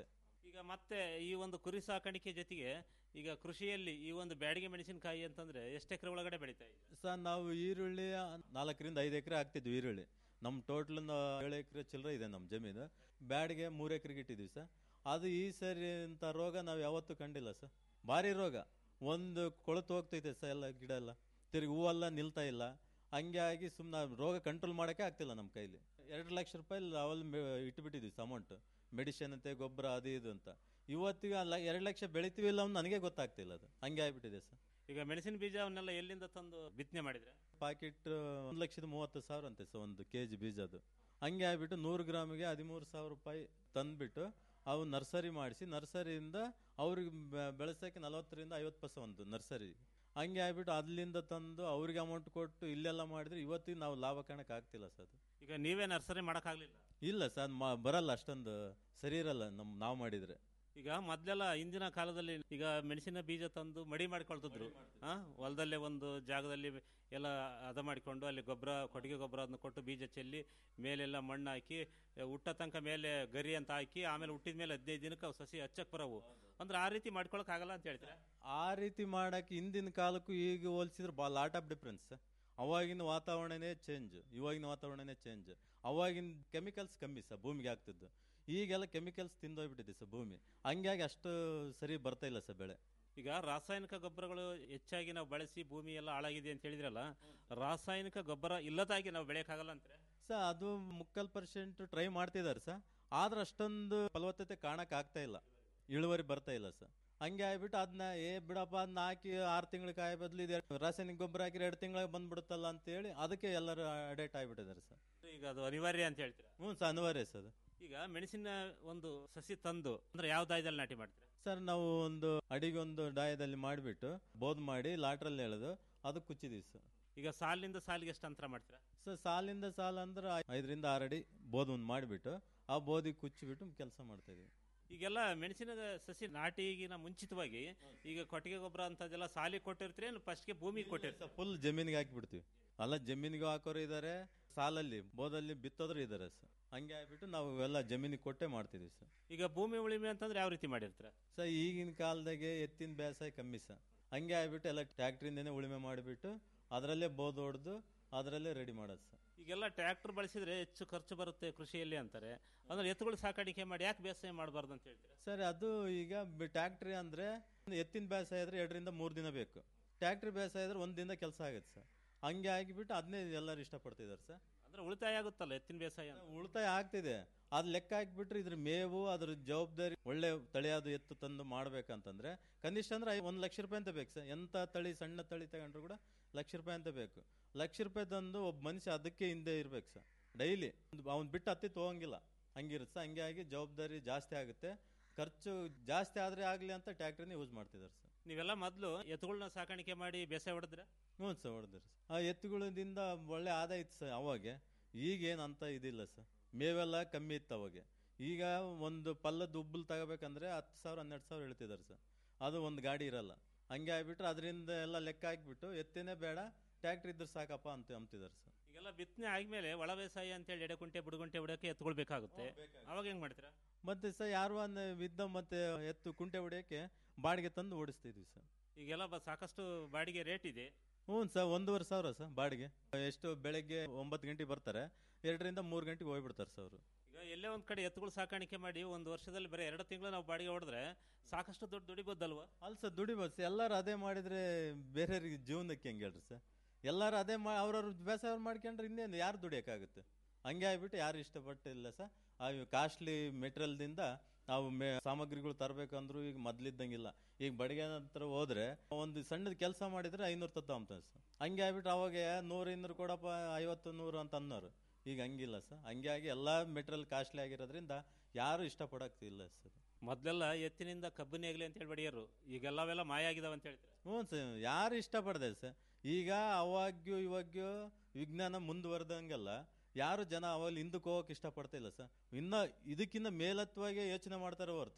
ಈಗ ಮತ್ತೆ ಈ ಒಂದು ಕುರಿ ಸಾಕಾಣಿಕೆ ಜೊತೆಗೆ ಈಗ ಕೃಷಿಯಲ್ಲಿ ಈ ಒಂದು ಬ್ಯಾಡಿಗೆ ಮೆಣಸಿನಕಾಯಿ ಅಂತಂದ್ರೆ ಎಷ್ಟು ಎಕರೆ ಒಳಗಡೆ ಬೆಳೀತಾ ಇದೆ ಸರ್ ನಾವು ಈರುಳ್ಳಿ ನಾಲ್ಕರಿಂದ ಐದು ಎಕರೆ ಹಾಕ್ತಿದ್ವಿ ಈರುಳ್ಳಿ ನಮ್ಮ ಟೋಟಲ್ ಏಳು ಎಕರೆ ಚಿಲ್ಲರೆ ಇದೆ ನಮ್ಮ ಜಮೀನು ಬ್ಯಾಡಿಗೆ ಮೂರು ಎಕರೆಗೆ ಇಟ್ಟಿದ್ವಿ ಸರ್ ಅದು ಈ ಸರಿ ಇಂಥ ರೋಗ ನಾವು ಯಾವತ್ತೂ ಕಂಡಿಲ್ಲ ಸರ್ ಭಾರಿ ರೋಗ ಒಂದು ಕೊಳತು ಹೋಗ್ತೈತೆ ಸರ್ ಎಲ್ಲ ಗಿಡ ಎಲ್ಲ ತಿರುಗಿ ಹೂವೆಲ್ಲ ನಿಲ್ತಾ ಇಲ್ಲ ಹಂಗೆ ಆಗಿ ಸುಮ್ಮನೆ ರೋಗ ಕಂಟ್ರೋಲ್ ಮಾಡೋಕ್ಕೆ ಆಗ್ತಿಲ್ಲ ನಮ್ಮ ಕೈಲಿ ಎರಡು ಲಕ್ಷ ರೂಪಾಯಿ ಅವಲ್ ಇಟ್ಬಿಟ್ಟಿದ್ವಿ ಅಮೌಂಟ್ ಮೆಡಿಸಿನ್ ಅಂತೆ ಗೊಬ್ಬರ ಅದು ಇದು ಅಂತ ಇವತ್ತಿಗೆ ಅಲ್ಲ ಎರಡು ಲಕ್ಷ ಬೆಳಿತೀವಿ ಇಲ್ಲ ಅಂತ ನನಗೆ ಗೊತ್ತಾಗ್ತಿಲ್ಲ ಅದು ಹಂಗೆ ಆಗ್ಬಿಟ್ಟಿದೆ ಸರ್ ಈಗ ಮೆಣಸಿನ ಬೀಜ ಅವನ್ನೆಲ್ಲ ಎಲ್ಲಿಂದ ತಂದು ಬಿತ್ತನೆ ಮಾಡಿದ್ರೆ ಪಾಕೆಟ್ ಒಂದು ಲಕ್ಷದ ಮೂವತ್ತು ಸಾವಿರ ಅಂತೆ ಸರ್ ಒಂದು ಕೆ ಜಿ ಬೀಜದ್ದು ಹಂಗೆ ಆಗ್ಬಿಟ್ಟು ನೂರು ಗ್ರಾಮಿಗೆ ಹದಿಮೂರು ಸಾವಿರ ರೂಪಾಯಿ ತಂದ್ಬಿಟ್ಟು ಅವು ನರ್ಸರಿ ಮಾಡಿಸಿ ನರ್ಸರಿಯಿಂದ ಅವ್ರಿಗೆ ಬೆ- ಬೆಳೆಸೋಕೆ ನಲವತ್ತರಿಂದ ಐವತ್ತು ಪೈಸೆ ಒಂದು ನರ್ಸರಿ ಹಂಗೆ ಆಗ್ಬಿಟ್ಟು ಅಲ್ಲಿಂದ ತಂದು ಅವ್ರಿಗೆ ಅಮೌಂಟ್ ಕೊಟ್ಟು ಇಲ್ಲೆಲ್ಲ ಮಾಡಿದ್ರೆ ಇವತ್ತಿಗೆ ನಾವು ಲಾಭ ಕಾಣಕ್ಕೆ ಆಗ್ತಿಲ್ಲ ಸರ್ ಅದು ಈಗ ನೀವೇ ನರ್ಸರಿ ಮಾಡೋಕ್ಕಾಗಲಿಲ್ಲ ಇಲ್ಲ ಸರ್ ಅದು ಮಾ- ಬರಲ್ಲ ಅಷ್ಟೊಂದು ಸರಿ ಇರಲ್ಲ ನಮ್ಮ ನಾವು ಮಾಡಿದರೆ ಈಗ ಮೊದ್ಲೆಲ್ಲ ಹಿಂದಿನ ಕಾಲದಲ್ಲಿ ಈಗ ಮೆಣಸಿನ ಬೀಜ ತಂದು ಮಡಿ ಮಾಡಿಕೊಳ್ತಿದ್ರು ಆ ಹೊಲದಲ್ಲೇ ಒಂದು ಜಾಗದಲ್ಲಿ ಎಲ್ಲ ಹದ ಮಾಡಿಕೊಂಡು ಅಲ್ಲಿ ಗೊಬ್ಬರ ಕೊಟ್ಟಿಗೆ ಗೊಬ್ಬರ ಅದನ್ನ ಕೊಟ್ಟು ಬೀಜ ಚೆಲ್ಲಿ ಮೇಲೆಲ್ಲ ಮಣ್ಣು ಹಾಕಿ ಎ, ಹುಟ್ಟ ತನಕ ಮೇಲೆ ಗರಿ ಅಂತ ಹಾಕಿ ಆಮೇಲೆ ಹುಟ್ಟಿದ ಮೇಲೆ ಹದಿನೈದು ದಿನಕ್ಕೆ ಅವು ಸಸಿ ಹಚ್ಚಕ್ ಬರವು ಅಂದ್ರೆ ಆ ರೀತಿ ಮಾಡ್ಕೊಳಕ್ ಆಗಲ್ಲ ಅಂತ ಹೇಳ್ತೀರಾ ಆ ರೀತಿ ಮಾಡಕ್ಕೆ ಹಿಂದಿನ ಕಾಲಕ್ಕೂ ಈಗ ಹೋಲಿಸಿದ್ರೆ ಬಾ ಲಾಟ್ ಆಫ್ ಡಿಫ್ರೆನ್ಸ್ ಅವಾಗಿನ ವಾತಾವರಣನೇ ಚೇಂಜ್ ಇವಾಗಿನ ವಾತಾವರಣನೇ ಚೇಂಜ್ ಅವಾಗಿನ ಕೆಮಿಕಲ್ಸ್ ಕಮ್ಮಿ ಸರ್ ಭೂಮಿಗೆ ಆಗ್ತಿದ್ದು ಈಗೆಲ್ಲ ಕೆಮಿಕಲ್ಸ್ ತಿಂದೋಗ್ಬಿಟ್ಟಿದೆ ಸರ್ ಭೂಮಿ ಹಂಗಾಗಿ ಅಷ್ಟು ಸರಿ ಬರ್ತಾ ಇಲ್ಲ ಸರ್ ಬೆಳೆ ಈಗ ರಾಸಾಯನಿಕ ಗೊಬ್ಬರಗಳು ಹೆಚ್ಚಾಗಿ ನಾವು ಬಳಸಿ ಭೂಮಿ ಎಲ್ಲ ಹಾಳಾಗಿದೆ ಅಂತ ಹೇಳಿದ್ರಲ್ಲ ರಾಸಾಯನಿಕ ಗೊಬ್ಬರ ಇಲ್ಲದಾಗಿ ನಾವು ಬೆಳೆಯಕ್ಕಾಗಲ್ಲ ಅಂತಾರೆ ಸರ್ ಅದು ಮುಕ್ಕಾಲ್ ಪರ್ಸೆಂಟ್ ಟ್ರೈ ಮಾಡ್ತಿದ್ದಾರೆ ಸರ್ ಆದ್ರೆ ಅಷ್ಟೊಂದು ಫಲವತ್ತತೆ ಕಾಣಕ್ ಆಗ್ತಾ ಇಲ್ಲ ಇಳುವರಿ ಬರ್ತಾ ಇಲ್ಲ ಸರ್ ಹಂಗೆ ಆಗ್ಬಿಟ್ಟು ಅದನ್ನ ಏ ಬಿಡಪ್ಪ ಅದನ್ನ ಹಾಕಿ ಆರು ತಿಂಗಳ ಕಾಯಿ ಬದಲು ಇದೆ ರಾಸಾಯನಿಕ ಗೊಬ್ಬರ ಹಾಕಿದ್ರೆ ಎರಡು ತಿಂಗಳಿಗೆ ಬಂದ್ಬಿಡುತ್ತಲ್ಲ ಅಂತೇಳಿ ಅದಕ್ಕೆ ಎಲ್ಲರೂ ಅಡೇಟ್ ಆಗಿಬಿಟ್ಟಿದ್ದಾರೆ ಸರ್ ಈಗ ಅದು ಅನಿವಾರ್ಯ ಅಂತ ಹೇಳ್ತೀರಾ ಹ್ಞೂ ಸರ್ ಅನಿವಾರ್ಯ ಸರ್ ಈಗ ಮೆಣಸಿನ ಒಂದು ಸಸಿ ತಂದು ಅಂದ್ರೆ ಯಾವ ದಾಯದಲ್ಲಿ ನಾಟಿ ಮಾಡ್ತೀರಾ ಸರ್ ನಾವು ಒಂದು ಅಡಿಗೊಂದು ಡಾಯದಲ್ಲಿ ಮಾಡಿಬಿಟ್ಟು ಬೋದ್ ಮಾಡಿ ಲಾಟ್ರಲ್ಲಿ ಎಳೆದು ಅದು ಕುಚ್ಚಿದೀವಿ ಸರ್ ಈಗ ಸಾಲಿನಿಂದ ಸಾಲಿಗೆ ಎಷ್ಟು ಅಂತರ ಮಾಡ್ತೀರಾ ಸರ್ ಸಾಲಿಂದ ಸಾಲ ಅಂದ್ರೆ ಐದರಿಂದ ಆರು ಅಡಿ ಬೋದ್ ಒಂದು ಮಾಡಿಬಿಟ್ಟು ಆ ಬೋದಿಗೆ ಕುಚ್ಚಿಬಿಟ್ಟು ಕೆಲಸ ಮಾಡ್ತಾ ಇದೀವಿ ಈಗೆಲ್ಲ ಮೆಣಸಿನ ಸಸಿ ನಾಟಿಗಿನ ಮುಂಚಿತವಾಗಿ ಈಗ ಕೊಟ್ಟಿಗೆ ಗೊಬ್ಬರ ಅಂತದೆಲ್ಲ ಸಾಲಿ ಕೊಟ್ಟಿರ್ತೀರಿ ಫಸ್ಟ್ಗೆ ಭೂಮಿಗೆ ಕೊಟ್ಟಿರ್ತೀರಿ ಫುಲ್ ಜಮೀನಿಗೆ ಹಾಕಿಬಿಡ್ತೀವಿ ಅಲ್ಲ ಜಮೀನಿಗೆ ಹಾಕೋರು ಇದ್ದಾರೆ ಸಾಲಲ್ಲಿ ಬೋದಲ್ಲಿ ಬಿತ್ತೋದ್ರು ಇದ್ದಾರೆ ಸರ್ ಹಂಗೆ ಆಗ್ಬಿಟ್ಟು ನಾವು ಎಲ್ಲ ಜಮೀನಿಗೆ ಕೊಟ್ಟೆ ಮಾಡ್ತಿದ್ದೀವಿ ಸರ್ ಈಗ ಭೂಮಿ ಉಳಿಮೆ ಅಂತಂದ್ರೆ ಯಾವ ರೀತಿ ಮಾಡಿರ್ತೀರ ಸರ್ ಈಗಿನ ಕಾಲದಾಗೆ ಎತ್ತಿನ ಬೇಸಾಯ ಕಮ್ಮಿ ಸರ್ ಹಂಗೆ ಆಗ್ಬಿಟ್ಟು ಎಲ್ಲ ಟ್ಯಾಕ್ಟ್ರಿಂದನೇ ಉಳುಮೆ ಮಾಡಿಬಿಟ್ಟು ಅದರಲ್ಲೇ ಬೋದ್ ಹೊಡೆದು ಅದರಲ್ಲೇ ರೆಡಿ ಮಾಡೋದು ಸರ್ ಈಗೆಲ್ಲ ಟ್ರ್ಯಾಕ್ಟರ್ ಬಳಸಿದ್ರೆ ಹೆಚ್ಚು ಖರ್ಚು ಬರುತ್ತೆ ಕೃಷಿಯಲ್ಲಿ ಅಂತಾರೆ ಅಂದ್ರೆ ಎತ್ತುಗಳು ಸಾಕಾಣಿಕೆ ಮಾಡಿ ಯಾಕೆ ಬೇಸಾಯ ಮಾಡಬಾರ್ದು ಅಂತ ಹೇಳ್ತೀರಾ ಸರ್ ಅದು ಈಗ ಟ್ಯಾಕ್ಟ್ರಿ ಅಂದ್ರೆ ಎತ್ತಿನ ಬೇಸಾಯ ಇದ್ರೆ ಎರಡರಿಂದ ಮೂರು ದಿನ ಬೇಕು ಟ್ಯಾಕ್ಟ್ರಿ ಬೇಸಾಯ ಇದ್ರೆ ಒಂದು ದಿನ ಕೆಲಸ ಆಗುತ್ತೆ ಸರ್ ಹಂಗೆ ಆಗಿಬಿಟ್ಟು ಅದನ್ನೇ ಎಲ್ಲರೂ ಇಷ್ಟಪಡ್ತಿದ್ದಾರೆ ಸರ್ ಅಂದ್ರೆ ಉಳಿತಾಯ ಆಗುತ್ತಲ್ಲ ಎತ್ತಿನ ಬೇಸಾಯ ಅಂತ. ಉಳಿತಾಯ ಆಗ್ತಿದೆ ಅದ್ ಲೆಕ್ಕ ಹಾಕ್ಬಿಟ್ರೆ ಇದ್ರ ಮೇವು ಅದ್ರ ಜವಾಬ್ದಾರಿ ಒಳ್ಳೆ ತಳಿಯಾದ ಎತ್ತು ತಂದು ಮಾಡ್ಬೇಕಂತಂದ್ರೆ ಕನಿಷ್ಠ ಅಂದ್ರೆ ಐ- ಒಂದ್ ಲಕ್ಷ ರೂಪಾಯಿ ಅಂತ ಬೇಕು ಸರ್ ಎಂತ ತಳಿ ಸಣ್ಣ ತಳಿ ತಗೊಂಡ್ರು ಕೂಡ ಲಕ್ಷ ರೂಪಾಯಿ ಅಂತ ಬೇಕು ಲಕ್ಷ ರೂಪಾಯಿ ತಂದು ಒಬ್ಬ ಮನುಷ್ಯ ಅದಕ್ಕೆ ಹಿಂದೆ ಇರ್ಬೇಕು ಸರ್ ಡೈಲಿ ಅವ್ನ್ ಬಿಟ್ಟು ಹತ್ತಿ ತಗೋಂಗಿಲ್ಲ ಹಂಗಿರುತ್ತೆ ಸರ್ ಹಂಗೆ ಆಗಿ ಜವಾಬ್ದಾರಿ ಜಾಸ್ತಿ ಆಗುತ್ತೆ ಖರ್ಚು ಜಾಸ್ತಿ ಆದ್ರೆ ಆಗ್ಲಿ ಅಂತ ಟ್ಯಾಕ್ಟ್ರಿನೇ ಯೂಸ್ ಮಾಡ್ತಿದ್ದಾರೆ ಸರ್ ನೀವೆಲ್ಲ ಮೊದಲು ಎತ್ತುಗಳನ್ನ ಸಾಕಾಣಿಕೆ ಮಾಡಿ ಬೇಸಾಯ ಹೊಡೆದ್ರೆ ಹ್ಞೂ ಸರ್ ಹೊಡೆದ್ರಿ ಆ ಎತ್ತುಗಳಿಂದ ಒಳ್ಳೆ ಆದಾಯ ಇತ್ತು ಸರ್ ಅವಾಗ ಈಗೇನು ಅಂತ ಇದಿಲ್ಲ ಸರ್ ಮೇವೆಲ್ಲ ಕಮ್ಮಿ ಇತ್ತು ಅವಾಗ ಈಗ ಒಂದು ಪಲ್ಲದ ಉಬ್ಬಲ್ ತಗೋಬೇಕಂದ್ರೆ ಹತ್ತು ಸಾವಿರ ಹನ್ನೆರಡು ಸಾವಿರ ಹೇಳ್ತಿದ್ದಾರೆ ಸರ್ ಅದು ಒಂದು ಗಾಡಿ ಇರಲ್ಲ ಹಂಗೆ ಆಗ್ಬಿಟ್ರೆ ಅದರಿಂದ ಎಲ್ಲ ಲೆಕ್ಕ ಹಾಕ್ಬಿಟ್ಟು ಎತ್ತೇನೆ ಬೇಡ ಟ್ಯಾಕ್ಟ್ರಿ ಇದ್ರೆ ಸಾಕಪ್ಪ ಅಂತ ಅಂತಿದ್ದಾರೆ ಸರ್ ಈಗೆಲ್ಲ ಬಿತ್ತನೆ ಆದ್ಮೇಲೆ ಒಳ ಬೇಸಾಯ ಅಂತೇಳಿ ಎಡೆಕುಂಟೆ ಬುಡಗುಂಟೆ ಹೊಡೆಯೋಕೆ ಎತ್ತುಗಳು ಬೇಕಾಗುತ್ತೆ ಅವಾಗ ಹೆಂಗ್ ಮಾಡ್ತೀರಾ ಮತ್ತೆ ಸರ್ ಯಾರು ಒಂದು ವಿದ್ದ ಮತ್ತೆ ಎತ್ತು ಕುಂಟೆ ಹೊಡೆಯೋಕ್ಕೆ ಬಾಡಿಗೆ ತಂದು ಓಡಿಸ್ತಿದ್ವಿ ಸರ್ ಈಗೆಲ್ಲ ಬ- ಸಾಕಷ್ಟು ಬಾಡಿಗೆ ರೇಟ್ ಇದೆ ಹ್ಞೂ ಸರ್ ಒಂದೂವರೆ ಸಾವಿರ ಸರ್ ಬಾಡಿಗೆ ಎಷ್ಟು ಬೆಳಗ್ಗೆ ಒಂಬತ್ತು ಗಂಟೆಗೆ ಬರ್ತಾರೆ ಎರಡರಿಂದ ಮೂರು ಗಂಟೆಗೆ ಹೋಗ್ಬಿಡ್ತಾರೆ ಸರ್ ಅವರು ಈಗ ಎಲ್ಲೇ ಒಂದ್ ಕಡೆ ಎತ್ತುಗಳು ಸಾಕಾಣಿಕೆ ಮಾಡಿ ಒಂದು ವರ್ಷದಲ್ಲಿ ಬರೀ ಎರಡು ತಿಂಗಳು ನಾವು ಬಾಡಿಗೆ ಹೊಡೆದ್ರೆ ಸಾಕಷ್ಟು ದುಡ್ಡು ದುಡಿಬೋದಲ್ವಾ ಅಲ್ಲ ಸರ್ ದುಡಿಬೋದು ಸರ್ ಎಲ್ಲರೂ ಅದೇ ಮಾಡಿದ್ರೆ ಬೇರೆಯವ್ರಿಗೆ ಜೀವನಕ್ಕೆ ಹೆಂಗೆ ಹೇಳ್ರಿ ಸರ್ ಎಲ್ಲರೂ ಅದೇ ಮಾ ಅವ್ರವ್ರ ಬೇಸಾಯ ಮಾಡ್ಕೊಂಡ್ರೆ ಇನ್ನೇನು ಯಾರು ದುಡಿಯೋಕ್ಕಾಗುತ್ತೆ ಹಂಗೆ ಆಗ್ಬಿಟ್ಟು ಯಾರು ಇಷ್ಟಪಟ್ಟಿಲ್ಲ ಸರ್ ಆ ಕಾಸ್ಟ್ಲಿ ಮೆಟೀರಿಯಲ್ದಿಂದ ನಾವು ಮೇ ಸಾಮಗ್ರಿಗಳು ತರಬೇಕಂದ್ರೂ ಈಗ ಮೊದ್ಲಿದ್ದಂಗಿಲ್ಲ ಈಗ ಬಡಿಗೆ ಹತ್ರ ಹೋದ್ರೆ ಒಂದು ಸಣ್ಣದ ಕೆಲಸ ಮಾಡಿದ್ರೆ ಐನೂರು ತತ್ತ ಅಂತಾರೆ ಸರ್ ಹಂಗೆ ಆಗ್ಬಿಟ್ಟು ಅವಾಗ ನೂರು ಇನ್ನೂರು ಕೊಡಪ್ಪ ಐವತ್ತು ನೂರು ಅಂತ ಅನ್ನೋರು ಈಗ ಹಂಗಿಲ್ಲ ಸರ್ ಹಂಗೆ ಆಗಿ ಎಲ್ಲ ಮೆಟೀರಿಯಲ್ ಕಾಸ್ಟ್ಲಿ ಆಗಿರೋದ್ರಿಂದ ಯಾರು ಇಷ್ಟಪಡಕ್ತಿಲ್ಲ ಸರ್ ಮೊದ್ಲೆಲ್ಲ ಎತ್ತಿನಿಂದ ಕಬ್ಬು ನೇಗ್ಲಿ ಅಂತ ಹೇಳಿ ಬಡಿಯೋರು ಈಗೆಲ್ಲವೆಲ್ಲ ಮಾಯ ಆಗಿದಾವ ಅಂತ ಹೇಳ್ತೀರಾ ಹ್ಞೂ ಸರ್ ಯಾರು ಇಷ್ಟಪಡ್ದೆ ಸರ್ ಈಗ ಅವಾಗ್ಯೂ ಇವಾಗ್ಯೂ ವಿಜ್ಞಾನ ಮುಂದುವರೆದಂಗೆಲ್ಲ ಯಾರು ಜನ ಅವಾಗ ಹಿಂದಕ್ಕೆ ಹೋಗಕ್ಕೆ ಇಷ್ಟಪಡ್ತಾ ಇಲ್ಲ ಸರ್ ಇನ್ನ ಇದಕ್ಕಿಂತ ಮೇಲತ್ವಾಗಿ ಯೋಚನೆ ಮಾಡ್ತಾರೆ ಹೊರತು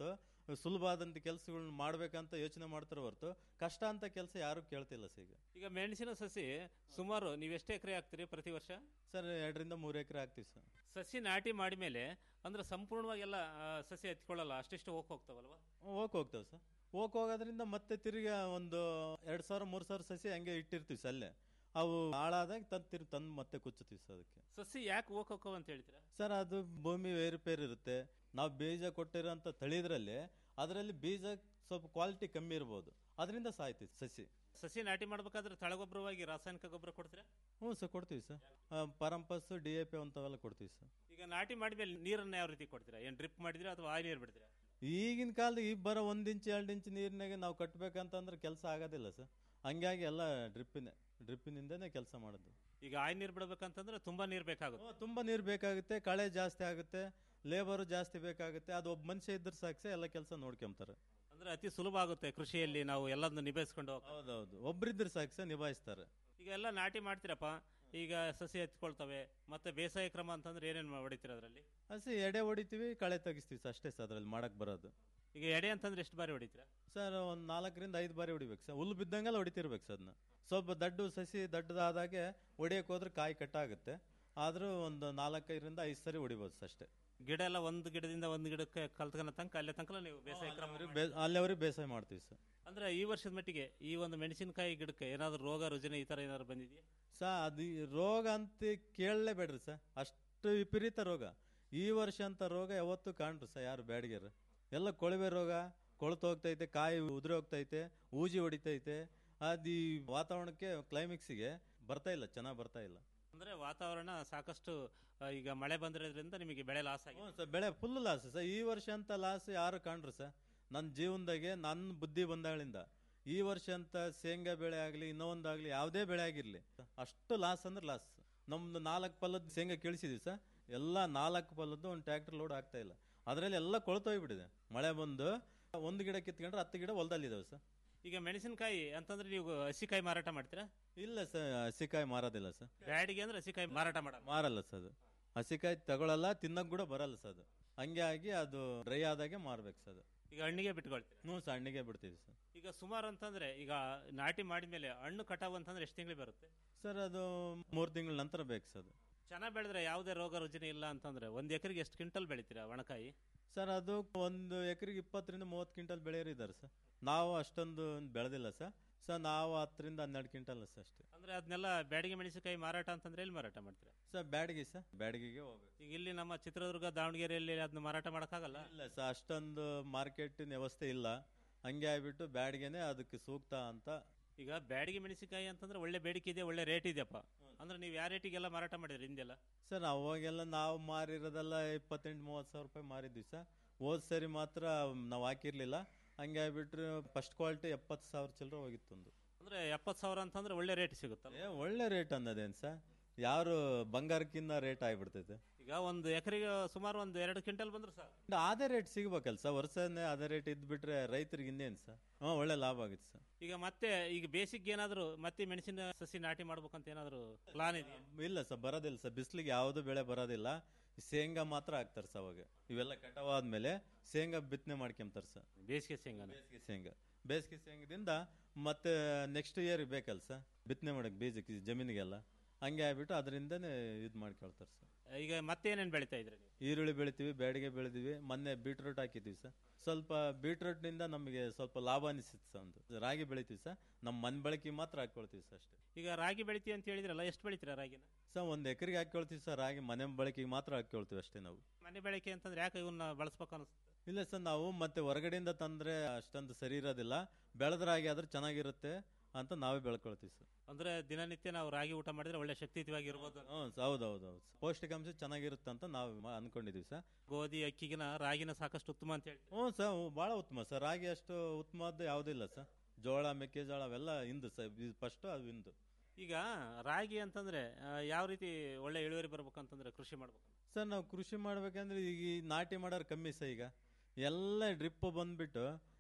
ಸುಲಭ ಆದಂಥ ಕೆಲಸಗಳನ್ನ ಮಾಡ್ಬೇಕಂತ ಯೋಚನೆ ಮಾಡ್ತಾರೆ ಹೊರತು ಕಷ್ಟ ಅಂತ ಕೆಲಸ ಯಾರು ಕೇಳ್ತಿಲ್ಲ ಸರ್ ಈಗ ಈಗ ಮೆಣಸಿನ ಸಸಿ ಸುಮಾರು ನೀವು ಎಷ್ಟು ಎಕರೆ ಹಾಕ್ತೀರಿ ಪ್ರತಿ ವರ್ಷ ಸರ್ ಎರಡರಿಂದ ಮೂರು ಎಕರೆ ಹಾಕ್ತೀವಿ ಸರ್ ಸಸಿ ನಾಟಿ ಮಾಡಿ ಮೇಲೆ ಅಂದ್ರೆ ಸಂಪೂರ್ಣವಾಗಿ ಎಲ್ಲ ಆ, ಸಸಿ ಎತ್ಕೊಳ್ಳಲ್ಲ ಅಷ್ಟಿಷ್ಟು ಹೋಗಿ ಹೋಗ್ತಾವಲ್ವಾ ಹೋಗ್ ಹೋಗ್ತಾವೆ ಸರ್ ಹೋಗ್ ಹೋಗೋದ್ರಿಂದ ಮತ್ತೆ ತಿರ್ಗಾ ಒಂದು ಎರಡು ಸಾವಿರ ಮೂರು ಸಾವಿರ ಸಸಿ ಹಂಗೆ ಇಟ್ಟಿರ್ತೀವಿ ಸರ್ ಅಲ್ಲೇ ಅವು ಹಾಳಾದಾಗ ತಂದು ತಿರ್ಗಿ ತಂದು ಮತ್ತೆ ಕುಚ್ಚುತ್ತೀವಿ ಸರ್ ಅದಕ್ಕೆ ಸಸಿ ಯಾಕೆ ಹೋಗ್ ಹೋಗ್ತಾವ ಅಂತ ಹೇಳ್ತೀರಾ ಸರ್ ಅದು ಭೂಮಿ ಏರುಪೇರು ಇರುತ್ತೆ ನಾವು ಬೀಜ ಕೊಟ್ಟಿರೋಂಥ ತಳಿದ್ರಲ್ಲಿ ಅದರಲ್ಲಿ ಬೀಜ ಸ್ವಲ್ಪ ಕ್ವಾಲಿಟಿ ಕಮ್ಮಿ ಇರ್ಬೋದು ಅದರಿಂದ ಸಾಯ್ತಿ ಸಸಿ ಸಸಿ ನಾಟಿ ಮಾಡ್ಬೇಕಾದ್ರೆ ತಳಗೊಬ್ಬರವಾಗಿ ರಾಸಾಯನಿಕ ಗೊಬ್ಬರ ಕೊಡ್ತೀರಾ ಹ್ಞೂ ಸರ್ ಕೊಡ್ತೀವಿ ಸರ್ ಪರಂಪಸ್ ಡಿ ಎ ಪಿ ಅಂಥವೆಲ್ಲ ಕೊಡ್ತೀವಿ ಸರ್ ಈಗ ನಾಟಿ ಮಾಡಿದ್ಮೇಲೆ ನೀರನ್ನ ಯಾವ ರೀತಿ ಕೊಡ್ತೀರಾ ಏನ್ ಡ್ರಿಪ್ ಮಾಡಿದ್ರೆ ಅಥವಾ ಆ ನೀರು ಬಿಡ್ತೀರಾ ಈಗಿನ ಕಾಲದ ಈಗ ಬರೋ ಒಂದು ಇಂಚ್ ಎರಡು ಇಂಚ್ ನೀರಿನಾಗೆ ನಾವು ಕಟ್ಟಬೇಕಂತಂದ್ರೆ ಕೆಲಸ ಆಗೋದಿಲ್ಲ ಸರ್ ಹಂಗಾಗಿ ಎಲ್ಲ ಡ್ರಿಪ್ಪಿನೇ ಡ್ರಿಪ್ಪಿನಿಂದನೇ ಕೆಲಸ ಮಾಡೋದು ಈಗ ಆಯ್ ನೀರು ಬಿಡ್ಬೇಕಂತಂದ್ರೆ ತುಂಬಾ ನೀರು ಬೇಕಾಗುತ್ತೆ ತುಂಬ ನೀರು ಬೇಕಾಗುತ್ತೆ ಕಳೆ ಜಾಸ್ತಿ ಆಗುತ್ತೆ ಲೇಬರು ಜಾಸ್ತಿ ಬೇಕಾಗುತ್ತೆ ಅದು ಒಬ್ಬ ಮನುಷ್ಯ ಇದ್ರೆ ಸಾಕು ಸರ್ ಎಲ್ಲ ಕೆಲಸ ನೋಡ್ಕೊಂತಾರೆ ಅಂದ್ರೆ ಅತಿ ಸುಲಭ ಆಗುತ್ತೆ ಕೃಷಿಯಲ್ಲಿ ನಾವು ಎಲ್ಲದನ್ನು ನಿಭಾಯಿಸ್ಕೊಂಡು ಹೋಗ್- ಹೌದೌದು ಒಬ್ರಿದ್ರೆ ಸಾಕು ಸರ್ ನಿಭಾಯಿಸ್ತಾರೆ ಈಗ ಎಲ್ಲ ನಾಟಿ ಮಾಡ್ತೀರಪ್ಪ ಈಗ ಸಸಿ ಎತ್ಕೊಳ್ತವೆ ಮತ್ತೆ ಬೇಸಾಯ ಕ್ರಮ ಅಂತಂದ್ರೆ ಏನೇನು ಹೊಡಿತೀರ ಅದರಲ್ಲಿ ಹಸಿ ಎಡೆ ಹೊಡಿತೀವಿ ಕಳೆ ತೆಗಿಸ್ತೀವಿ ಸರ್ ಅಷ್ಟೇ ಸರ್ ಅದ್ರಲ್ಲಿ ಮಾಡಕ್ ಬರೋದು ಈಗ ಎಡೆ ಅಂತಂದ್ರೆ ಎಷ್ಟು ಬಾರಿ ಹೊಡಿತೀರಾ ಸರ್ ಒಂದು ನಾಲ್ಕರಿಂದ ಐದು ಬಾರಿ ಹೊಡಿಬೇಕು ಸರ್ ಹುಲ್ಲು ಬಿದ್ದಂಗೆಲ್ಲ ಹೊಡಿತಿರ್ಬೇಕು ಸರ್ ಅದನ್ನ ಸ್ವಲ್ಪ ದಡ್ಡು ಸಸಿ ದಡ್ಡದಾದಾಗೆ ಹೊಡಿಯಕ್ಕೆ ಹೋದ್ರೆ ಕಾಯಿ ಕಟ್ಟಾಗುತ್ತೆ ಆದರೂ ಒಂದು ನಾಲ್ಕೈದರಿಂದ ಐದು ಸರಿ ಹೊಡಿಬೋದು ಸರ್ ಅಷ್ಟೇ ಗಿಡ ಎಲ್ಲ ಒಂದು ಗಿಡದಿಂದ ಒಂದು ಗಿಡಕ್ಕೆ ಕಲ್ತ್ಕೊಳ ತನಕ ಅಲ್ಲೇ ತನಕ ನೀವು ಬೇಸಾಯ ಕ್ರಮ ಮಾಡಿ- ಬೇ- ಅಲ್ಲಿವರೆಗೆ ಬೇಸಾಯ ಮಾಡ್ತೀವಿ ಸರ್ ಅಂದ್ರೆ ಈ ವರ್ಷದ ಮಟ್ಟಿಗೆ ಈ ಒಂದು ಮೆಣಸಿನಕಾಯಿ ಗಿಡಕ್ಕೆ ಏನಾದ್ರು ರೋಗ ರುಜಿನ ಈ ತರ ಏನಾದ್ರು ಬಂದಿದೆಯಾ ಸರ್ ಅದು ಈ ರೋಗ ಅಂತ ಕೇಳಲೇಬೇಡ್ರಿ ಸರ್ ಅಷ್ಟು ವಿಪರೀತ ರೋಗ ಈ ವರ್ಷ ಅಂತ ರೋಗ ಯಾವತ್ತೂ ಕಾಣ್ರಿ ಸರ್ ಯಾರು ಬ್ಯಾಡಿಗೆರು ಎಲ್ಲ ಕೊಳವೆ ರೋಗ ಕೊಳ್ತು ಹೋಗ್ತೈತೆ ಕಾಯಿ ಉದುರಿ ಹೋಗ್ತೈತೆ ಊಜಿ ಹೊಡಿತೈತೆ ಅದು ಈ ವಾತಾವರಣಕ್ಕೆ ಕ್ಲೈಮಿಕ್ಸಿಗೆ ಬರ್ತಾ ಇಲ್ಲ ಚೆನ್ನಾಗಿ ಬರ್ತಾ ಇಲ್ಲ ಅಂದ್ರೆ ವಾತಾವರಣ ಸಾಕಷ್ಟು ಆ, ಈಗ ಮಳೆ ಬಂದಿರೋದ್ರಿಂದ ನಿಮಗೆ ಬೆಳೆ ಲಾಸ್ ಆಗಿದೆ ಸರ್ ಬೆಳೆ ಫುಲ್ ಲಾಸ್ ಸರ್ ಈ ವರ್ಷ ಅಂತ ಲಾಸ್ ಯಾರು ಕಾಣ್ರಿ ಸರ್ ನನ್ನ ಜೀವನದಾಗೆ ನನ್ನ ಬುದ್ಧಿ ಬಂದಾಗಳಿಂದ ಈ ವರ್ಷ ಅಂತ ಶೇಂಗಾ ಬೆಳೆ ಆಗಲಿ ಇನ್ನೊಂದಾಗಲಿ ಯಾವುದೇ ಬೆಳೆ ಆಗಿರಲಿ ಅಷ್ಟು ಲಾಸ್ ಅಂದ್ರೆ ಲಾಸ್ ನಮ್ದು ನಾಲ್ಕು ಪಲ್ಲದ ಶೇಂಗಾ ಕೀಳಿಸಿದ್ವಿ ಸರ್ ಎಲ್ಲ ನಾಲ್ಕು ಪಲ್ಲದ್ದು ಒಂದು ಟ್ರ್ಯಾಕ್ಟರ್ ಲೋಡ್ ಆಗ್ತಾ ಇಲ್ಲ ಅದರಲ್ಲಿ ಎಲ್ಲ ಕೊಳ್ತೋಗ್ಬಿಟ್ಟಿದೆ ಮಳೆ ಬಂದು ಒಂದು ಗಿಡ ಕಿತ್ಕೊಂಡ್ರೆ ಹತ್ತು ಗಿಡ ಹೊಲದಲ್ಲಿದ್ದಾವೆ ಸರ್ ಈಗ ಮೆಣಸಿನಕಾಯಿ ಅಂತಂದ್ರೆ ನೀವು ಹಸಿಕಾಯಿ ಮಾರಾಟ ಮಾಡ್ತೀರಾ ಇಲ್ಲ ಸರ್ ಹಸಿಕಾಯಿ ಮಾರೋದಿಲ್ಲ ಸರ್ ಬ್ಯಾಡಿಗೆ ಅಂದ್ರೆ ಹಸಿಕಾಯಿ ಮಾರಾಟ ಮಾಡಲ್ಲ ಮಾರಲ್ಲ ಸರ್ ಅದು ಹಸಿಕಾಯಿ ತಗೊಳಲ್ಲ ತಿನ್ನಕ್ ಕೂಡ ಬರಲ್ಲ ಸರ್ ಅದು ಹಂಗೆ ಆಗಿ ಅದು ಡ್ರೈ ಆದಾಗೆ ಮಾರ್ಬೇಕು ಸರ್ ಅದು ಈಗ ಹಣ್ಣಿಗೆ ಬಿಟ್ಕೊಳ್ತೀರಾ ಹ್ಞೂ ಸರ್ ಹಣ್ಣಿಗೆ ಬಿಡ್ತೀವಿ ಸರ್ ಈಗ ಸುಮಾರು ಅಂತಂದ್ರೆ ಈಗ ನಾಟಿ ಮಾಡಿದ್ಮೇಲೆ ಹಣ್ಣು ಕಟಾವು ಅಂತಂದ್ರೆ ಎಷ್ಟು ತಿಂಗಳು ಬರುತ್ತೆ ಸರ್ ಅದು ಮೂರು ತಿಂಗಳ ನಂತರ ಬೇಕು ಸರ್ ಅದು ಚೆನ್ನಾಗಿ ಬೆಳೆದ್ರೆ ಯಾವುದೇ ರೋಗ ರುಜಿನ ಇಲ್ಲ ಅಂತಂದ್ರೆ ಒಂದ್ ಎಕರೆಗೆ ಎಷ್ಟು ಕ್ವಿಂಟಲ್ ಬೆಳಿತೀರಾ ಒಣಕಾಯಿ ಸರ್ ಅದು ಒಂದು ಎಕರೆಗೆ ಇಪ್ಪತ್ತರಿಂದ ಮೂವತ್ತು ಕ್ವಿಂಟಲ್ ಬೆಳೆಯೋರು ಇದ್ದಾರೆ ಸರ್ ನಾವು ಅಷ್ಟೊಂದು ಬೆಳೆದಿಲ್ಲ ಸರ್ ಸರ್ ನಾವು ಹತ್ತರಿಂದ ಹನ್ನೆರಡು ಕ್ವಿಂಟಲ್ ಸರ್ ಅಷ್ಟೇ ಅಂದ್ರೆ ಅದನ್ನೆಲ್ಲ ಬ್ಯಾಡಿಗೆ ಮೆಣಸಿನಕಾಯಿ ಮಾರಾಟ ಅಂತಂದ್ರೆ ಎಲ್ಲಿ ಮಾರಾಟ ಮಾಡ್ತೀರಾ ಸರ್ ಬ್ಯಾಡಿಗೆ ಸರ್ ಬ್ಯಾಡಿಗೆಗೆ ಹೋಗ್ಬೇಕು ಈಗ ಇಲ್ಲಿ ನಮ್ಮ ಚಿತ್ರದುರ್ಗ ದಾವಣಗೆರೆಯಲ್ಲಿ ಅದನ್ನ ಮಾರಾಟ ಮಾಡಕ್ಕಾಗಲ್ಲ ಇಲ್ಲ ಸರ್ ಅಷ್ಟೊಂದು ಮಾರ್ಕೆಟಿನ ವ್ಯವಸ್ಥೆ ಇಲ್ಲ ಹಂಗೆ ಆಗ್ಬಿಟ್ಟು ಬ್ಯಾಡಿಗೆನೆ ಅದಕ್ಕೆ ಸೂಕ್ತ ಅಂತ ಈಗ ಬ್ಯಾಡಿಗೆ ಮೆಣಸಿನಕಾಯಿ ಅಂತಂದ್ರೆ ಒಳ್ಳೆ ಬೇಡಿಕೆ ಇದೆ ಒಳ್ಳೆ ರೇಟ್ ಇದೆಯಪ್ಪ ಅಂದ್ರೆ ನೀವು ಯಾವ ರೇಟಿಗೆಲ್ಲ ಮಾರಾಟ ಮಾಡಿದ್ರಿ ಹಿಂದೆಲ್ಲ ಸರ್ ಅವಾಗೆಲ್ಲ ನಾವು ಮಾರಿರೋದೆಲ್ಲ ಇಪ್ಪತ್ತೆಂಟು ಮೂವತ್ತು ಸಾವಿರ ರೂಪಾಯಿ ಮಾರಿದ್ವಿ ಸರ್ ಹೋದ್ ಸರಿ ಮಾತ್ರ ನಾವು ಹಾಕಿರ್ಲಿಲ್ಲ ಹಂಗೆ ಆಗ್ಬಿಟ್ರೆ ಫಸ್ಟ್ ಕ್ವಾಲಿಟಿ ಎಪ್ಪತ್ತು ಸಾವಿರ ಚಿಲ್ಲರೆ ಹೋಗಿತ್ತು ಒಂದು ಅಂದ್ರೆ ಎಪ್ಪತ್ತು ಸಾವಿರ ಅಂತಂದ್ರೆ ಒಳ್ಳೆ ರೇಟ್ ಸಿಗುತ್ತಲ್ಲ ಏ ಒಳ್ಳೆ ರೇಟ್ ಅನ್ನೋದೇನು ಸರ್ ಯಾರು ಬಂಗಾರಕ್ಕಿಂತ ರೇಟ್ ಆಗಿಬಿಡ್ತೈತೆ ಈಗ ಒಂದು ಎಕರೆಗೆ ಸುಮಾರು ಒಂದು ಎರಡು ಕ್ವಿಂಟಲ್ ಬಂದ್ರೆ ಸರ್ ಅದೇ ರೇಟ್ ಸಿಗ್ಬೇಕಲ್ಲ ಸರ್ ವರ್ಷನೇ ಅದೇ ರೇಟ್ ಇದ್ಬಿಟ್ರೆ ರೈತರಿಗೆ ಇನ್ನೇನು ಸರ್ ಹಾಂ ಒಳ್ಳೆ ಲಾಭ ಆಗುತ್ತೆ ಸರ್ ಈಗ ಮತ್ತೆ ಈಗ ಬೇಸಿಕ್ ಏನಾದ್ರು ಮತ್ತೆ ಮೆಣಸಿನ ಸಸಿ ನಾಟಿ ಮಾಡ್ಬೇಕಂತ ಏನಾದ್ರು ಪ್ಲಾನ್ ಇದೆಯಾ ಇಲ್ಲ ಸರ್ ಬರೋದಿಲ್ಲ ಸರ್ ಬಿಸಿಲಿಗೆ ಯಾವುದು ಬೆಳೆ ಬರೋದಿಲ್ಲ ಶೇಂಗಾ ಮಾತ್ರ ಹಾಕ್ತಾರೆ ಸರ್ ಅವಾಗ ಇವೆಲ್ಲ ಕಟಾವಾದ್ಮೇಲೆ ಶೇಂಗಾ ಬಿತ್ತನೆ ಮಾಡ್ಕೊಂತಾರೆ ಸರ್ ಬೇಸಿಗೆ ಶೇಂಗಾನ ಬೇಸಿಗೆ ಶೇಂಗಾ ಬೇಸಿಗೆ ಶೇಂಗದಿಂದ ಮತ್ತೆ ನೆಕ್ಸ್ಟ್ ಇಯರ್ ಬೇಕಲ್ಲ ಸರ್ ಬಿತ್ತನೆ ಮಾಡಕ್ಕೆ ಬೀಜಕ್ಕೆ ಜಮೀನಿಗೆಲ್ಲ ಹಂಗೆ ಆಗ್ಬಿಟ್ಟು ಅದರಿಂದನೇ ಇದು ಮಾಡ್ಕೊಳ್ತಾರೆ ಸರ್ ಈಗ ಮತ್ತೆ ಏನೇನು ಬೆಳಿತಾ ಇದ್ರಿ ನೀವು ಈರುಳ್ಳಿ ಬೆಳಿತೀವಿ ಬ್ಯಾಡಿಗೆ ಬೆಳೆದಿವಿ ಮೊನ್ನೆ ಬೀಟ್ರೂಟ್ ಹಾಕಿದ್ವಿ ಸರ್ ಸ್ವಲ್ಪ ಬೀಟ್ರೂಟ್ನಿಂದ ನಮಗೆ ಸ್ವಲ್ಪ ಲಾಭ ಅನಿಸಿತ್ತು ಸರ್ ಒಂದು ರಾಗಿ ಬೆಳಿತೀವಿ ಸರ್ ನಮ್ಮ ಮನೆ ಬಳಕೆ ಮಾತ್ರ ಹಾಕ್ಕೊಳ್ತೀವಿ ಸರ್ ಅಷ್ಟೇ ಈಗ ರಾಗಿ ಬೆಳಿತೀವಿ ಅಂತ ಹೇಳಿದ್ರಲ್ಲ ಎಷ್ಟು ಬೆಳಿತೀರಾ ರಾಗಿನ ಸರ್ ಒಂದು ಎಕರೆಗೆ ಹಾಕ್ಕೊಳ್ತೀವಿ ಸರ್ ರಾಗಿ ಮನೆ ಬಳಕೆಗೆ ಮಾತ್ರ ಹಾಕ್ಕೊಳ್ತೀವಿ ಅಷ್ಟೇ ನಾವು ಮನೆ ಬೆಳಕೆ ಅಂತಂದ್ರೆ ಯಾಕೆ ಇವನ್ನ ಬಳಸ್ಬೇಕು ಅನಿಸುತ್ತೆ ಇಲ್ಲ ಸರ್ ನಾವು ಮತ್ತೆ ಹೊರಗಡೆಯಿಂದ ತಂದ್ರೆ ಅಷ್ಟೊಂದು ಸರಿ ಇರೋದಿಲ್ಲ ಬೆಳೆದ ರಾಗಿ ಆದ್ರೆ ಚೆನ್ನಾಗಿರುತ್ತೆ ಅಂತ ನಾವೇ ಬೆಳ್ಕೊಳ್ತೀವಿ ಸರ್ ಅಂದ್ರೆ ದಿನನಿತ್ಯ ನಾವು ರಾಗಿ ಊಟ ಮಾಡಿದ್ರೆ ಒಳ್ಳೆ ಶಕ್ತಿಯುತವಾಗಿ ಇರ್ಬೋದು ಹ್ಞೂ ಹೌದು ಹೌದು ಹೌದು ಪೌಷ್ಟಿಕಾಂಶ ಚೆನ್ನಾಗಿರುತ್ತೆ ಅಂತ ನಾವು ಮ- ಅನ್ಕೊಂಡಿದೀವಿ ಸರ್ ಗೋಧಿ ಅಕ್ಕಿಗಿನ ರಾಗಿನ ಸಾಕಷ್ಟು ಉತ್ತಮ ಅಂತ ಹೇಳಿ ಹ್ಞೂ ಸರ್ ಭಾಳ ಉತ್ತಮ ಸರ್ ರಾಗಿ ಅಷ್ಟು ಉತ್ತಮವಾದ ಯಾವುದಿಲ್ಲ ಸರ್ ಜೋಳ ಮೆಕ್ಕೆಜೋಳ ಅವೆಲ್ಲ ಇಂದು ಸರ್ ಫಸ್ಟ್ ಅದು ಇಂದು ಈಗ ರಾಗಿ ಅಂತಂದ್ರೆ ಆ, ಯಾವ ರೀತಿ ಒಳ್ಳೆ ಇಳುವರಿ ಬರ್ಬೇಕಂತಂದ್ರೆ ಕೃಷಿ ಮಾಡ್ಬೇಕು ಸರ್ ನಾವು ಕೃಷಿ ಮಾಡ್ಬೇಕಂದ್ರೆ ಈಗ ಈ ನಾಟಿ ಮಾಡೋರು ಕಮ್ಮಿ ಸರ್ ಈಗ ಎಲ್ಲ ಡ್ರಿಪ್ ಬಂದ್ಬಿಟ್ಟು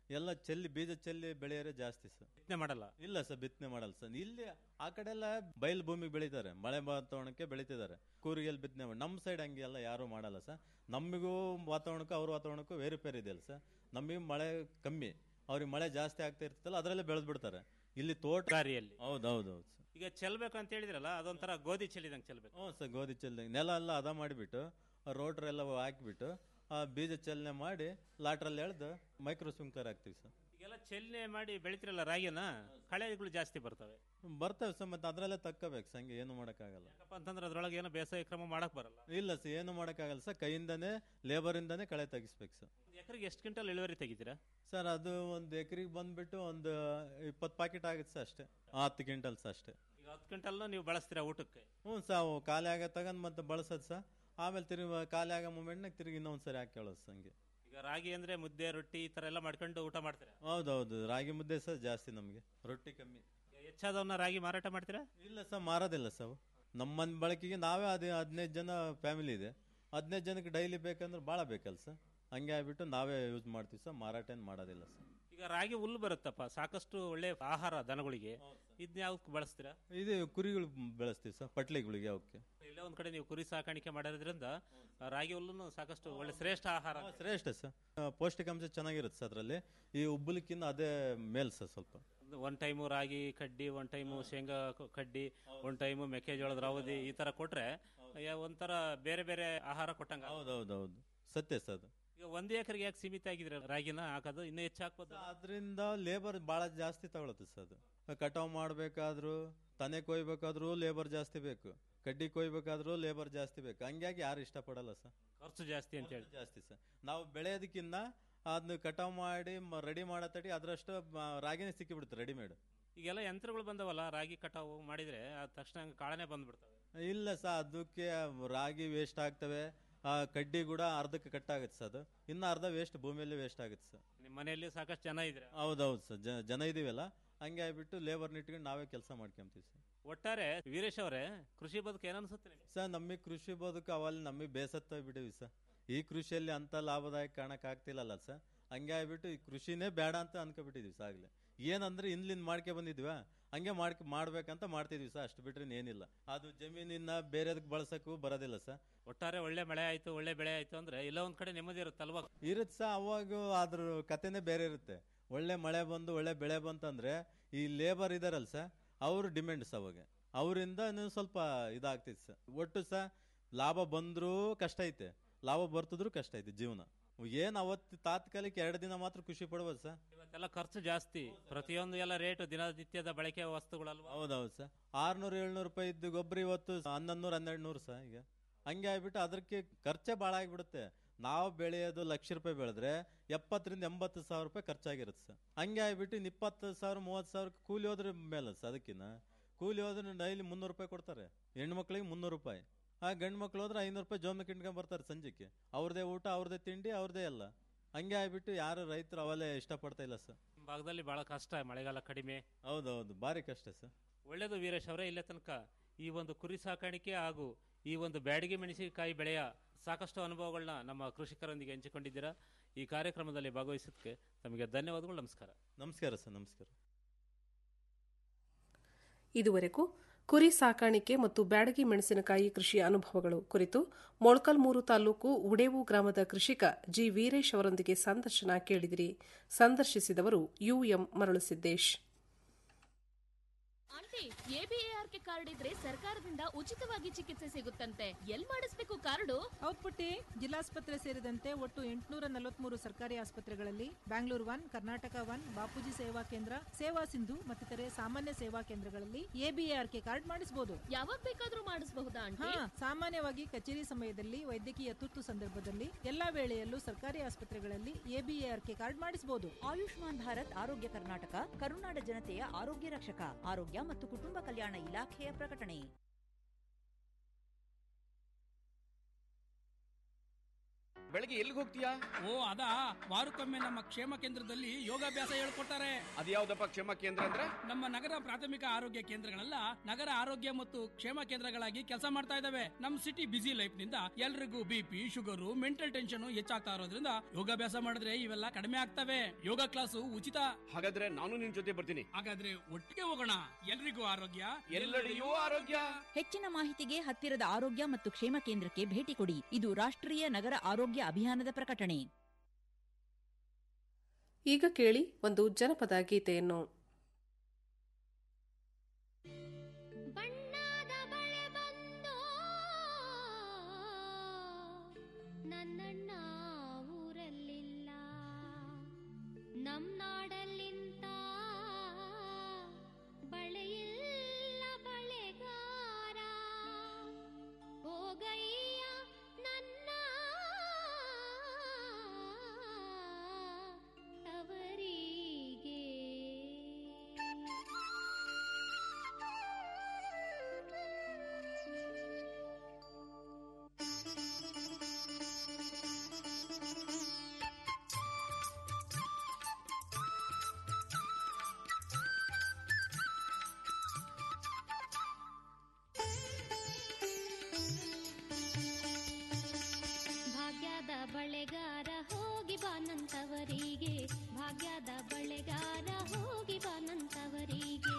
ಎಲ್ಲ ಚೆಲ್ಲಿ ಬೀಜ ಚೆಲ್ಲಿ ಬೆಳೆಯೋರೆ ಜಾಸ್ತಿ ಸರ್ ಬಿತ್ತನೆ ಮಾಡಲ್ಲ ಇಲ್ಲ ಸರ್ ಬಿತ್ತನೆ ಮಾಡಲ್ಲ ಸರ್ ಇಲ್ಲಿ ಆ ಕಡೆ ಎಲ್ಲ ಬಯಲು ಭೂಮಿಗೆ ಬೆಳಿತಾರೆ ಮಳೆ ವಾತಾವರಣಕ್ಕೆ ಬೆಳಿತಿದ್ದಾರೆ ಕೂರಿಗೆಲ್ಲಿ ಬಿತ್ತನೆ ಮಾಡಿ ನಮ್ಮ ಸೈಡ್ ಹಂಗೆ ಎಲ್ಲ ಯಾರು ಮಾಡಲ್ಲ ಸರ್ ನಮಗೂ ವಾತಾವರಣಕ್ಕೂ ಅವ್ರ ವಾತಾವರಣಕ್ಕೂ ವೇರು ಪೇರ್ ಇದೆಯಲ್ಲ ಸರ್ ನಮಗೆ ಮಳೆ ಕಮ್ಮಿ ಅವ್ರಿಗೆ ಮಳೆ ಜಾಸ್ತಿ ಆಗ್ತಾ ಇರ್ತಲ್ಲ ಅದರಲ್ಲೇ ಬೆಳೆದು ಬಿಡ್ತಾರೆ ಇಲ್ಲಿ ತೋಟ ದಾರಿಯಲ್ಲಿ ಹೌದು ಹೌದು ಹೌದು ಸರ್ ಈಗ ಚೆಲ್ಬೇಕು ಅಂತ ಹೇಳಿದ್ರಲ್ಲ ಅದೊಂಥರ ಗೋಧಿ ಚೆಲ್ಲಿದಂಗೆ ಚೆಲ್ಬೇಕು ಹ್ಞೂ ಸರ್ ಗೋಧಿ ಚೆಲ್ಲಿ ನೆಲ ಎಲ್ಲ ಅದ ಮಾಡಿಬಿಟ್ಟು ರೋಟ್ರ್ ಎಲ್ಲ ಹಾಕಿಬಿಟ್ಟು ಆ ಬೀಜ ಚಲನೆ ಮಾಡಿ ಲಾಟ್ರಲ್ಲಿ ಎಳೆದು ಮೈಕ್ರೋ ಸ್ಪ್ರಿಂಕ್ಲರ್ ಹಾಕ್ತೀವಿ ಸರ್ ಈಗೆಲ್ಲ ಚೆಲ್ನೆ ಮಾಡಿ ಬೆಳಿತಿರಲ್ಲ ರಾಗಿನ ಕಳೆಗಳು ಜಾಸ್ತಿ ಬರ್ತವೆ ಬರ್ತವೆ ಸರ್ ಮತ್ತೆ ಅದರಲ್ಲೇ ತಕ್ಕೋಬೇಕು ಸರ್ ಹಂಗೆ ಏನು ಮಾಡೋಕ್ಕಾಗಲ್ಲ ಯಾಕಪ್ಪ ಅಂತಂದ್ರೆ ಅದ್ರೊಳಗೆ ಏನೋ ಬೇಸಾಯ ಕ್ರಮ ಮಾಡಕ್ ಬರಲ್ಲ ಇಲ್ಲ ಸರ್ ಏನು ಮಾಡೋಕ್ಕಾಗಲ್ಲ ಸರ್ ಕೈಯಿಂದನೇ ಲೇಬರಿಂದನೇ ಕಳೆ ತೆಗಿಸ್ಬೇಕು ಸರ್ ಎಕರೆಗೆ ಎಷ್ಟು ಕ್ವಿಂಟಲ್ ಇಳುವರಿ ತೆಗಿತೀರಾ ಸರ್ ಅದು ಒಂದು ಎಕರೆಗೆ ಬಂದ್ಬಿಟ್ಟು ಒಂದು ಇಪ್ಪತ್ತು ಪ್ಯಾಕೆಟ್ ಆಗುತ್ತೆ ಸರ್ ಅಷ್ಟೇ ಹತ್ತು ಕ್ವಿಂಟಲ್ಸ್ ಅಷ್ಟೇ ಈಗ ಹತ್ತು ಕ್ವಿಂಟಲ್ನ ನೀವು ಬಳಸ್ತೀರಾ ಊಟಕ್ಕೆ ಹ್ಞೂ ಸರ್ ಅವು ಖಾಲಿ ಆಗ ತಗೊಂಡು ಮತ್ತೆ ಬಳಸೋದು ಸರ್ ಆಮೇಲೆ ತಿರುಗಿ ಖಾಲಿ ಆಗೋ ಮೂಮೆಂಟ್ನಾಗ ತಿರುಗಿ ಇನ್ನೊಂದು ಸರಿ ಹಾಕಿ ಕೇಳೋದು ಸರ್ ಹಂಗೆ ಈಗ ರಾಗಿ ಅಂದ್ರೆ ಮುದ್ದೆ ರೊಟ್ಟಿ ಈ ತರ ಎಲ್ಲ ಮಾಡ್ಕೊಂಡು ಊಟ ಮಾಡ್ತೀರಾ ಹೌದೌದು ರಾಗಿ ಮುದ್ದೆ ಸರ್ ಜಾಸ್ತಿ ನಮಗೆ ರೊಟ್ಟಿ ಕಮ್ಮಿ ಹೆಚ್ಚಾದವನ್ನ ರಾಗಿ ಮಾರಾಟ ಮಾಡ್ತೀರಾ ಇಲ್ಲ ಸರ್ ಮಾರೋದಿಲ್ಲ ಸರ್ ನಮ್ಮ ಮನೆ ಬಳಕೆಗೆ ನಾವೇ ಅದೇ ಹದಿನೈದು ಜನ ಫ್ಯಾಮಿಲಿ ಇದೆ ಹದಿನೈದು ಜನಕ್ಕೆ ಡೈಲಿ ಬೇಕಂದ್ರೆ ಭಾಳ ಬೇಕಲ್ಲ ಸರ್ ಹಂಗೆ ಆಗ್ಬಿಟ್ಟು ನಾವೇ ಯೂಸ್ ಮಾಡ್ತೀವಿ ಸರ್ ಮಾರಾಟ ಏನು ಮಾಡೋದಿಲ್ಲ ಸರ್ ಈಗ ರಾಗಿ ಹುಲ್ಲು ಬರುತ್ತಪ್ಪ ಸಾಕಷ್ಟು ಒಳ್ಳೆ ಆಹಾರ ದನಗಳಿಗೆ ಇದನ್ನ ಯಾವ್ದಕ್ಕೆ ಬಳಸ್ತೀರಾ ಇದು ಕುರಿಗಳು ಬೆಳೆಸ್ತೀವಿ ಸರ್ ಪಟ್ಲಿಗಳಿಗೆ ಅವಕ್ಕೆ ಇಲ್ಲೇ ಒಂದ್ ಕಡೆ ನೀವು ಕುರಿ ಸಾಕಾಣಿಕೆ ಮಾಡೋದ್ರಿಂದ ಆ ರಾಗಿ ಹುಲ್ಲನ್ನು ಸಾಕಷ್ಟು ಒಳ್ಳೆ ಶ್ರೇಷ್ಠ ಆಹಾರ ಶ್ರೇಷ್ಠ ಸರ್ ಆ, ಪೌಷ್ಟಿಕಾಂಶ ಚೆನ್ನಾಗಿರುತ್ತೆ ಸರ್ ಅದರಲ್ಲಿ ಈ ಉಬ್ಬಲಿಕ್ಕಿಂತ ಅದೇ ಮೇಲ್ ಸರ್ ಸ್ವಲ್ಪ ಒನ್ ಟೈಮು ರಾಗಿ ಕಡ್ಡಿ ಒನ್ ಟೈಮು ಶೇಂಗಾ ಕ- ಕಡ್ಡಿ ಒನ್ ಟೈಮು ಮೆಕ್ಕೆಜೋಳದ ರವದಿ ಈ ತರ ಕೊಟ್ರೆ ಯಾ- ಒಂಥರ ಬೇರೆ ಬೇರೆ ಆಹಾರ ಕೊಟ್ಟಂಗ ಹೌದೌದೌದು ಸತ್ಯ ಸರ್ ಅದು ಈಗ ಒಂದ್ ಎಕರೆಗೆ ಯಾಕೆ ಸೀಮಿತ ಆಗಿದ್ರೆ ರಾಗಿನ ಹಾಕೋದು ಇನ್ನೂ ಹೆಚ್ಚು ಹಾಕ್ಬೋದು ಅದರಿಂದ ಲೇಬರ್ ಭಾಳ ಜಾಸ್ತಿ ತಗೊಳುತ್ತೆ ಸರ್ ಅದು ಕಟಾವ್ ಮಾಡಬೇಕಾದ್ರೂ ತನೆ ಕೊಯ್ಬೇಕಾದ್ರೂ ಲೇಬರ್ ಜಾಸ್ತಿ ಬೇಕು ಕಡ್ಡಿ ಕೊಯ್ಬೇಕಾದ್ರೂ ಲೇಬರ್ ಜಾಸ್ತಿ ಬೇಕು ಹಂಗಾಗಿ ಯಾರು ಇಷ್ಟಪಡಲ್ಲ ಸರ್ ಖರ್ಚು ಜಾಸ್ತಿ ಅಂತ ಹೇಳಿ ಜಾಸ್ತಿ ಸರ್ ನಾವು ಬೆಳೆಯೋದಕ್ಕಿಂತ ಅದನ್ನ ಕಟಾವ್ ಮಾಡಿ ರೆಡಿ ಮಾಡೋ ತಡಿ ಅದರಷ್ಟು ಮ- ರಾಗಿನೇ ಸಿಕ್ಕಿಬಿಡುತ್ತೆ ರೆಡಿಮೇಡ್ ಈಗೆಲ್ಲ ಯಂತ್ರಗಳು ಬಂದವಲ್ಲ ರಾಗಿ ಕಟಾವು ಮಾಡಿದ್ರೆ ಅದ್ ತಕ್ಷಣ ಹಂಗ್ ಕಾಳನೆ ಬಂದ್ಬಿಡ್ತವೆ ಇಲ್ಲ ಸರ್ ಅದಕ್ಕೆ ರಾಗಿ ವೇಸ್ಟ್ ಆಗ್ತವೆ ಆ ಕಡ್ಡಿ ಕೂಡ ಅರ್ಧಕ್ಕೆ ಕಟ್ಟಾಗುತ್ತೆ ಸರ್ ಅದು ಇನ್ನು ಅರ್ಧ ವೇಸ್ಟ್ ಭೂಮಿಯಲ್ಲಿ ವೇಸ್ಟ್ ಆಗುತ್ತೆ ಸರ್ ನಿಮ್ಮ ಮನೆಯಲ್ಲಿ ಸಾಕಷ್ಟು ಜನ ಇದ್ರೆ ಹೌದೌದು ಸರ್ ಜ- ಜನ ಇದೀವಲ್ಲ ಹಂಗೆ ಆಗ್ಬಿಟ್ಟು ಲೇಬರ್ ಇಟ್ಕೊಂಡು ನಾವೇ ಕೆಲಸ ಮಾಡ್ಕೊಂತೀವಿ ಸರ್ ಒಟ್ಟಾರೆ ವೀರೇಶ್ ಅವರೇ ಕೃಷಿ ಬದುಕು ಏನನ್ಸುತ್ತೆ ನಿಮ್ಗೆ ಸರ್ ನಮಗೆ ಕೃಷಿ ಬದುಕು ಅವಲ್ಲಿ ನಮಗೆ ಬೇಸತ್ತ ಬಿಟ್ಟಿವಿ ಸರ್ ಈ ಕೃಷಿಯಲ್ಲಿ ಅಂತ ಲಾಭದಾಯಕ ಕಾಣಕ್ ಆಗ್ತಿಲ್ಲಲ್ಲ ಸರ್ ಹಂಗೆ ಆಗ್ಬಿಟ್ಟು ಈ ಕೃಷಿನೇ ಬೇಡ ಅಂತ ಅನ್ಕೊಬಿಟ್ಟಿದ್ವಿ ಸರ್ ಆಗ್ಲೇ ಏನಂದ್ರೆ ಇನ್ಲಿಂದ ಮಾಡ್ಕೆ ಬಂದಿದ್ವಾ ಹಂಗೆ ಮಾಡ್ಕ ಮಾಡ್ಬೇಕಂತ ಮಾಡ್ತಿದ್ವಿ ಸರ್ ಅಷ್ಟು ಬಿಟ್ರೆ ಏನಿಲ್ಲ ಅದು ಜಮೀನಿನ ಬೇರೆದಕ್ಕೆ ಬಳಸಕ್ಕೂ ಬರೋದಿಲ್ಲ ಸರ್ ಒಟ್ಟಾರೆ ಒಳ್ಳೆ ಮಳೆ ಆಯ್ತು ಒಳ್ಳೆ ಬೆಳೆ ಆಯ್ತು ಅಂದ್ರೆ ಇಲ್ಲ ಒಂದ್ ಕಡೆ ನೆಮ್ಮದಿ ಇರುತ್ತಲ್ವಾ ಇರುತ್ತೆ ಸರ್ ಅವಾಗ ಅದ್ರ ಕತೆನೇ ಬೇರೆ ಇರುತ್ತೆ ಒಳ್ಳೆ ಮಳೆ ಬಂದು ಒಳ್ಳೆ ಬೆಳೆ ಬಂತಂದ್ರೆ ಈ ಲೇಬರ್ ಇದಾರಲ್ಲ ಸರ್ ಅವರು ಡಿಮ್ಯಾಂಡ್ಸ್ ಅವಾಗ ಅವರಿಂದ ಸ್ವಲ್ಪ ಇದಾಗ್ತೈತೆ ಸರ್ ಒಟ್ಟು ಸಹ ಲಾಭ ಬಂದ್ರೂ ಕಷ್ಟ ಐತೆ ಲಾಭ ಬರ್ತಿದ್ರು ಕಷ್ಟ ಐತೆ ಜೀವನ ಏನ್ ಅವತ್ತು ತಾತ್ಕಾಲಿಕ ಎರಡು ದಿನ ಮಾತ್ರ ಖುಷಿ ಪಡ್ಬೋದು ಸರ್ ಇವತ್ತೆಲ್ಲ ಖರ್ಚು ಜಾಸ್ತಿ ಪ್ರತಿಯೊಂದು ಎಲ್ಲ ರೇಟ್ ದಿನನಿತ್ಯದ ಬಳಕೆ ವಸ್ತುಗಳಲ್ವಾ ಹೌದೌದು ಸರ್ ಆರ್ನೂರು ಏಳ್ನೂರು ರೂಪಾಯಿ ಇದ್ದು ಗೊಬ್ಬರ ಇವತ್ತು ಹನ್ನೊಂದು ನೂರು ಹನ್ನೆರಡು ನೂರು ಸರ್ ಈಗ ಹಂಗೆ ಆಗ್ಬಿಟ್ಟು ಅದಕ್ಕೆ ಖರ್ಚೇ ಭಾಳ ಆಗಿಬಿಡುತ್ತೆ ನಾವು ಬೆಳೆಯೋದು ಲಕ್ಷ ರೂಪಾಯಿ ಬೆಳೆದ್ರೆ ಎಪ್ಪತ್ತರಿಂದ ಎಂಬತ್ತು ಸಾವಿರ ರೂಪಾಯಿ ಖರ್ಚಾಗಿರುತ್ತೆ ಸರ್ ಹಂಗೆ ಆಗ್ಬಿಟ್ಟು ಇನ್ನು ಇಪ್ಪತ್ತು ಸಾವಿರ ಮೂವತ್ತು ಸಾವಿರ ಕೂಲಿ ಹೋದ್ರೆ ಮೇಲೆ ಸರ್ ಅದಕ್ಕಿನ್ನ ಕೂಲಿ ಹೋದ್ರೆ ಡೈಲಿ ಮುನ್ನೂರು ರೂಪಾಯಿ ಕೊಡ್ತಾರೆ ಹೆಣ್ಮಕ್ಳಿಗೆ ಮುನ್ನೂರು ರೂಪಾಯಿ ಆ ಗಂಡು ಮಕ್ಳು ಹೋದ್ರೆ ಐನೂರು ರೂಪಾಯಿ ಜೋಮ ಕಿಂಡ್ಕೊಂಡ್ ಬರ್ತಾರೆ ಸಂಜೆಗೆ ಅವ್ರದೇ ಊಟ ಅವ್ರದೇ ತಿಂಡಿ ಅವ್ರದೇ ಎಲ್ಲ ಹಂಗೆ ಆಗ್ಬಿಟ್ಟು ಯಾರು ರೈತರು ಅವಲೇ ಇಷ್ಟಪಡ್ತಾ ಇಲ್ಲ ಸರ್ ನಿಮ್ ಭಾಗದಲ್ಲಿ ಬಹಳ ಕಷ್ಟ ಮಳೆಗಾಲ ಕಡಿಮೆ ಹೌದೌದು ಭಾರಿ ಕಷ್ಟ ಸರ್ ಒಳ್ಳೇದು ವೀರೇಶ್ ಅವರೇ ಇಲ್ಲೇ ತನಕ ಈ ಒಂದು ಕುರಿ ಸಾಕಾಣಿಕೆ ಹಾಗೂ ಈ ಒಂದು ಬ್ಯಾಡಗಿ ಮೆಣಸಿನಕಾಯಿ ಬೆಳೆಯ ಸಾಕಷ್ಟು ಅನುಭವಗಳನ್ನ ನಮ್ಮ ಕೃಷಿಕರೊಂದಿಗೆ ಹಂಚಿಕೊಂಡಿದ್ದೀರಾ ಈ ಕಾರ್ಯಕ್ರಮದಲ್ಲಿ ಭಾಗವಹಿಸೋದಕ್ಕೆ ತಮಗೆ ಧನ್ಯವಾದಗಳು ನಮಸ್ಕಾರ ನಮಸ್ಕಾರ ಸರ್ ನಮಸ್ಕಾರ ಇದುವರೆಗೂ ಕುರಿ ಸಾಕಾಣಿಕೆ ಮತ್ತು ಬ್ಯಾಡಗಿ ಮೆಣಸಿನಕಾಯಿ ಕೃಷಿಯ ಅನುಭವಗಳು ಕುರಿತು ಮೊಳಕಲ್ಮೂರು ತಾಲೂಕು ಉಡೇವು ಗ್ರಾಮದ ಕೃಷಿಕ ಜಿ ವೀರೇಶ್ ಅವರೊಂದಿಗೆ ಸಂದರ್ಶನ ಕೇಳಿದಿರಿ ಸಂದರ್ಶಿಸಿದವರು ಯುಎಂ ಮರಳುಸಿದ್ದೇಶ್ ಆಂಟಿ ಎಬಿಎಆರ್ಕೆ ಕಾರ್ಡ್ ಇದ್ರೆ ಸರ್ಕಾರದಿಂದ ಉಚಿತವಾಗಿ ಚಿಕಿತ್ಸೆ ಸಿಗುತ್ತಂತೆ ಎಲ್ ಮಾಡಿಸ್ಬೇಕು ಕಾರ್ಡು ಹೌದ್ ಪುಟ್ಟಿ ಜಿಲ್ಲಾಸ್ಪತ್ರೆ ಸೇರಿದಂತೆ ಒಟ್ಟು ಎಂಟುನೂರ ನಲವತ್ಮೂರು ಸರ್ಕಾರಿ ಆಸ್ಪತ್ರೆಗಳಲ್ಲಿ ಬ್ಯಾಂಗ್ಳೂರ್ ಒನ್ ಕರ್ನಾಟಕ ಒನ್ ಬಾಪೂಜಿ ಸೇವಾ ಕೇಂದ್ರ ಸೇವಾ ಸಿಂಧು ಮತ್ತಿತರೆ ಸಾಮಾನ್ಯ ಸೇವಾ ಕೇಂದ್ರಗಳಲ್ಲಿ ಎಬಿಎಆರ್ಕೆ ಕಾರ್ಡ್ ಮಾಡಿಸಬಹುದು ಯಾವಾಗ ಬೇಕಾದ್ರೂ ಮಾಡಿಸಬಹುದಾ ಆಂಟಿ ಹಾ ಸಾಮಾನ್ಯವಾಗಿ ಕಚೇರಿ ಸಮಯದಲ್ಲಿ ವೈದ್ಯಕೀಯ ತುರ್ತು ಸಂದರ್ಭದಲ್ಲಿ ಎಲ್ಲಾ ವೇಳೆಯಲ್ಲೂ ಸರ್ಕಾರಿ ಆಸ್ಪತ್ರೆಗಳಲ್ಲಿ ಎಬಿಎಆರ್ಕೆ ಕಾರ್ಡ್ ಮಾಡಿಸಬಹುದು ಆಯುಷ್ಮಾನ್ ಭಾರತ್ ಆರೋಗ್ಯ ಕರ್ನಾಟಕ ಕರುನಾಡ ಜನತೆಯ ಆರೋಗ್ಯ ರಕ್ಷಕ ಆರೋಗ್ಯ ಮತ್ತು ಕುಟುಂಬ ಕಲ್ಯಾಣ ಇಲಾಖೆಯ ಪ್ರಕಟಣೆ ಬೆಳಗ್ಗೆ ಎಲ್ಲಿಗೆ ಹೋಗ್ತೀಯಾ ಓ ಅದಾ ವಾರಕ್ಕೊಮ್ಮೆ ನಮ್ಮ ಕ್ಷೇಮ ಕೇಂದ್ರದಲ್ಲಿ ಯೋಗಾಭ್ಯಾಸ ಹೇಳ್ಕೊಡ್ತಾರೆ ಅದ್ಯಾವ್ದಪ್ಪ ಕ್ಷೇಮ ಕೇಂದ್ರ ಅಂದ್ರೆ ನಮ್ಮ ನಗರ ಪ್ರಾಥಮಿಕ ಆರೋಗ್ಯ ಕೇಂದ್ರಗಳೆಲ್ಲ ನಗರ ಆರೋಗ್ಯ ಮತ್ತು ಕ್ಷೇಮ ಕೇಂದ್ರಗಳಾಗಿ ಕೆಲಸ ಮಾಡ್ತಾ ಇದಾವೆ ನಮ್ ಸಿಟಿ ಬಿಸಿ ಲೈಫ್ ನಿಂದ ಎಲ್ರಿಗೂ ಬಿಪಿ ಶುಗರು ಮೆಂಟಲ್ ಟೆನ್ಷನ್ ಹೆಚ್ಚಾಗ್ತಾ ಇರೋದ್ರಿಂದ ಯೋಗಾಭ್ಯಾಸ ಮಾಡಿದ್ರೆ ಇವೆಲ್ಲ ಕಡಿಮೆ ಆಗ್ತವೆ ಯೋಗ ಕ್ಲಾಸು ಉಚಿತ ಹಾಗಾದ್ರೆ ನಾನು ನಿನ್ ಜೊತೆ ಬರ್ತೀನಿ ಹಾಗಾದ್ರೆ ಒಟ್ಟಿಗೆ ಹೋಗೋಣ ಎಲ್ರಿಗೂ ಆರೋಗ್ಯ ಎಲ್ಲೆಡೆಯೂ ಆರೋಗ್ಯ ಹೆಚ್ಚಿನ ಮಾಹಿತಿಗೆ ಹತ್ತಿರದ ಆರೋಗ್ಯ ಮತ್ತು ಕ್ಷೇಮ ಕೇಂದ್ರಕ್ಕೆ ಭೇಟಿ ಕೊಡಿ ಇದು ರಾಷ್ಟ್ರೀಯ ನಗರ ಆರೋಗ್ಯ ಅಭಿಯಾನದ ಪ್ರಕಟಣೆ ಈಗ ಕೇಳಿ ಒಂದು ಜನಪದ ಗೀತೆಯನ್ನು ನನ್ನಣ್ಣ ಊರಲ್ಲಿಲ್ಲ ನಮ್ ನಾಡಲ್ಲಿಂತ ಬಳೆಯಿಲ್ಲ ಬಳೆಗಾರ ಹೋಗಯ್ಯ ನನ್ನ ತವರಿಗೆ ಭಾಗ್ಯದ ಬಳೆಗಾರ ಹೋಗಿ ಬಾನಂತವರಿಗೆ ಭಾಗ್ಯದ ಬಳೆಗಾರ ಹೋಗಿ ಬಾನಂತವರಿಗೆ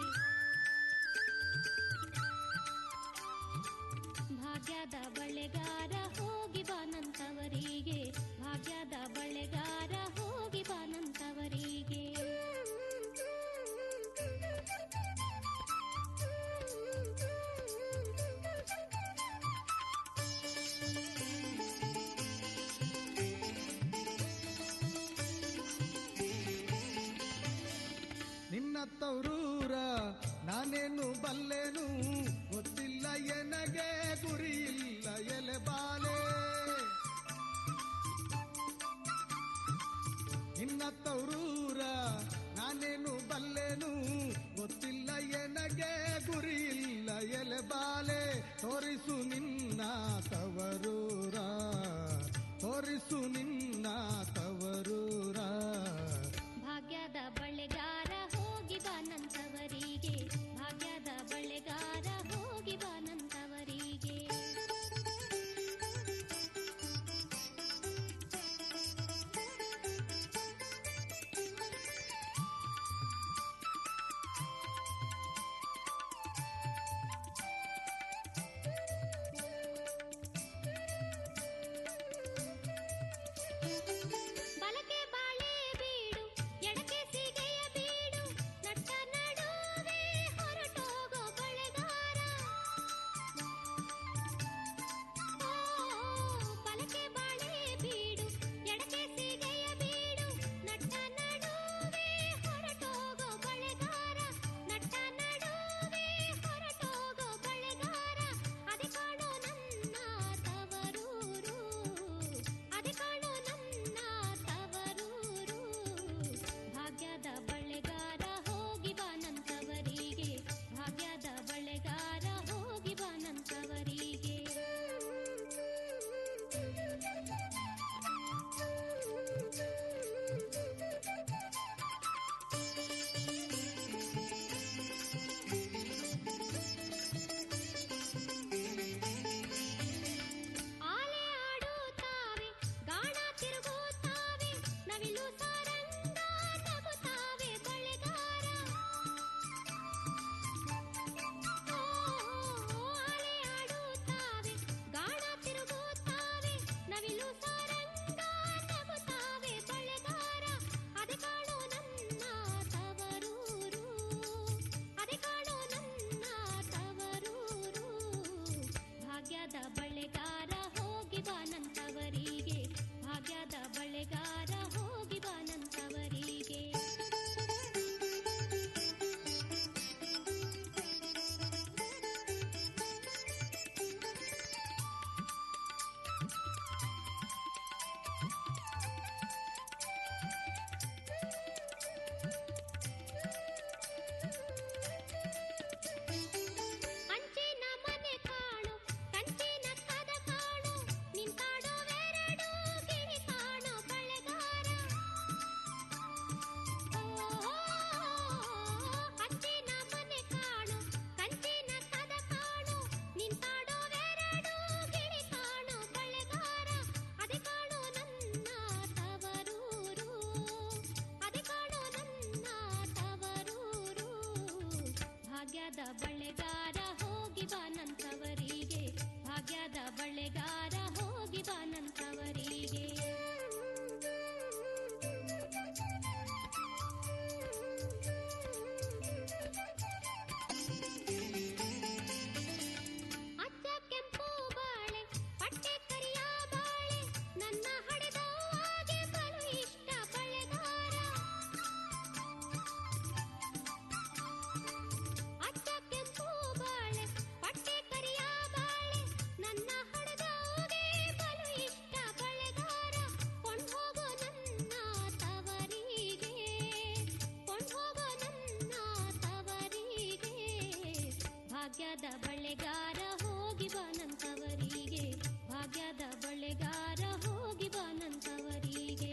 ಭಾಗ್ಯದ ಬಳೆಗಾರ ಹೋಗಿ ಬಾನಂತವರಿಗೆ ಭಾಗ್ಯದ ಬಳೆಗಾರ ಹೋಗಿ ಬಾನಂತವರಿಗೆ ನಿನ್ನ ತವರೂರ ನಾನೇನು ಬಲ್ಲೆನು ಗೊತ್ತಿಲ್ಲ ಎನಗೆ ಗುರಿಯಿಲ್ಲ ಎಲೆ ಬಾಲೆ ನಿನ್ನ ತವರೂರ ನಾನೇನು ಬಲ್ಲೆನು ಗೊತ್ತಿಲ್ಲ ಎನಗೆ ಗುರಿಯಿಲ್ಲ ಎಲೆ ಬಾಲೆ ತೋರಿಸು ನಿನ್ನ ತವರೂರ ತೋರಿಸು ನಿನ್ನ ತವರೂರ ಭಾಗ್ಯದ ಬಳೆಗಾರ ಹೋಗಿ ಬಾನಂತವರಿಗೆ ಭಾಗ್ಯದ ಬಳೆಗಾರ ಹೋಗಿ ಬಾನಂತವರಿಗೆ ಭಾಗ್ಯದ ಬಳೆಗಾರ ಹೋಗಿ ಬಾನಂತವರಿಗೆ ಭಾಗ್ಯದ ಬಳೆಗಾರ ಹೋಗಿ ಬಾನಂತವರಿಗೆ ಅಚ್ಚ ಕೆಂಪು ಬಾಳೆ ಪಟ್ಟೆ ಕರಿಯ ಬಾಳೆ ನನ್ನ ಹಡೆದವಾಗೆ ಬಲು ಇಷ್ಟ ಬಳೆಗಾರ ಅಚ್ಚ ಕೆಂಪು ಬಾಳೆ ಪಟ್ಟೆ ಕರಿಯ ಬಾಳೆ ನನ್ನ ಹಡೆದವಾಗೆ ಬಲು ಇಷ್ಟ ಬಳೆಗಾರ ಕೊಂಡ್ಹೋಗೋ ನನ್ನ ತವರಿಗೆ ಕೊಂಡ್ಹೋಗೋ ನನ್ನ ತವರಿಗೆ ಭಾಗ್ಯದ ಬಳೆಗಾರ ಹೋಗಿ ಬಾನಂತವರಿಗೆ ಭಾಗ್ಯದ ಬಳೆಗಾರ ಹೋಗಿ ಬಾನಂತವರಿಗೆ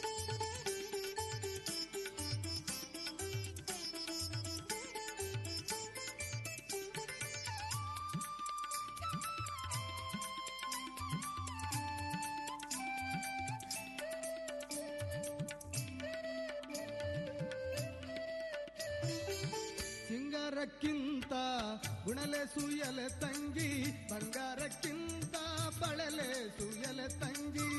ಸಿಂಗಾರಕ್ಕಿಂತ ಗುಣಲೆ ಸುಯಲೆ ತಂಗಿ ಬಂಗಾರಕ್ಕಿಂತ ಬಳಲೆ ಸುಯಲೆ ತಂಗಿ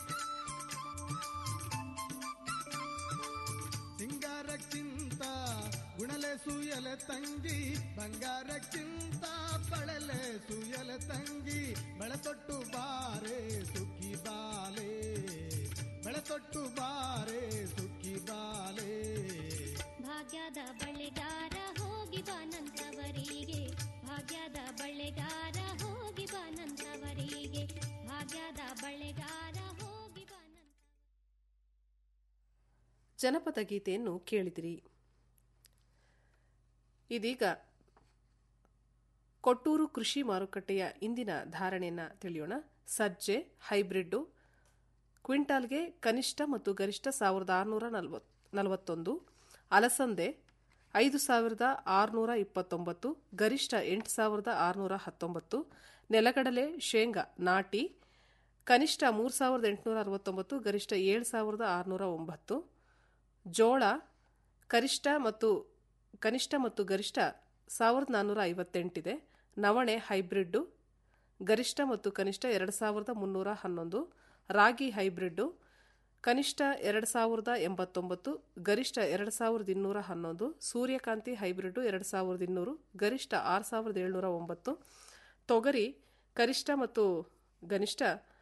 ಸಿಂಗಾರಕ್ಕಿಂತ ಗುಣಲೆ ಸುಯಲೆ ತಂಗಿ ಬಂಗಾರಕ್ಕಿಂತ ಬಳಲೆ ಸುಯಲೆ ತಂಗಿ ಬೆಳತೊಟ್ಟು ಬಾರೆ ಸುಖಿ ಬಾಲೆ ಬೆಳತೊಟ್ಟು ಬಾರೆ ಸುಖಿ ಬಾಲೆ ಭಾಗ್ಯದ ಬಳೆಗಾರ ಹೋಗಿ ಬಾನಂತವರಿಗೆ ಭಾಗ್ಯದ ಬಳೆಗಾರ ಹೋಗಿ ಬಾನಂತವರಿಗೆ ಭಾಗ್ಯದ ಬಳೆಗಾರ ಹೋಗಿ ಬಾನಂತ ಜನಪದ ಗೀತೆಯನ್ನು ಕೇಳಿದಿರಿ ಇದೀಗ ಕೊಟ್ಟೂರು ಕೃಷಿ ಮಾರುಕಟ್ಟೆಯ ಇಂದಿನ ಧಾರಣೆಯನ್ನು ತಿಳಿಯೋಣ ಸಜ್ಜೆ ಹೈಬ್ರಿಡ್ಡು ಕ್ವಿಂಟಾಲ್ಗೆ ಕನಿಷ್ಠ ಮತ್ತು ಗರಿಷ್ಠ ಸಾವಿರದ ಆರುನೂರ ನಲವತ್ ನಲವತ್ತೊಂದು ಅಲಸಂದೆ ಐದು ಸಾವಿರದ ಆರುನೂರ ಇಪ್ಪತ್ತೊಂಬತ್ತು ಗರಿಷ್ಠ ಎಂಟು ಸಾವಿರದ ಆರುನೂರ ಹತ್ತೊಂಬತ್ತು ನೆಲಗಡಲೆ ಶೇಂಗಾ ನಾಟಿ ಕನಿಷ್ಠ ಮೂರು ಸಾವಿರದ ಎಂಟುನೂರ ಅರವತ್ತೊಂಬತ್ತು ಗರಿಷ್ಠ ಏಳು ಸಾವಿರದ ಆರುನೂರ ಒಂಬತ್ತು ಜೋಳ ಕನಿಷ್ಠ ಮತ್ತು ಕನಿಷ್ಠ ಮತ್ತು ಗರಿಷ್ಠ ಸಾವಿರದ ನಾನ್ನೂರ ಐವತ್ತೆಂಟಿದೆ ನವಣೆ ಹೈಬ್ರಿಡ್ಡು ಗರಿಷ್ಠ ಮತ್ತು ಕನಿಷ್ಠ ಎರಡು ಸಾವಿರದ ಮುನ್ನೂರ ಹನ್ನೊಂದು ರಾಗಿ ಹೈಬ್ರಿಡ್ಡು ಕನಿಷ್ಠ ಎರಡು ಸಾವಿರದ ಎಂಬತ್ತೊಂಬತ್ತು ಗರಿಷ್ಠ ಎರಡು ಸಾವಿರದ ಇನ್ನೂರ ಹನ್ನೊಂದು ಸೂರ್ಯಕಾಂತಿ ಹೈಬ್ರಿಡ್ಡು ಎರಡು ಸಾವಿರದ ಇನ್ನೂರು ಗರಿಷ್ಠ ಆರು ಸಾವಿರದ ಏಳ್ನೂರ ಒಂಬತ್ತು ತೊಗರಿ ಕನಿಷ್ಠ ಮತ್ತು ಗನಿಷ್ಠ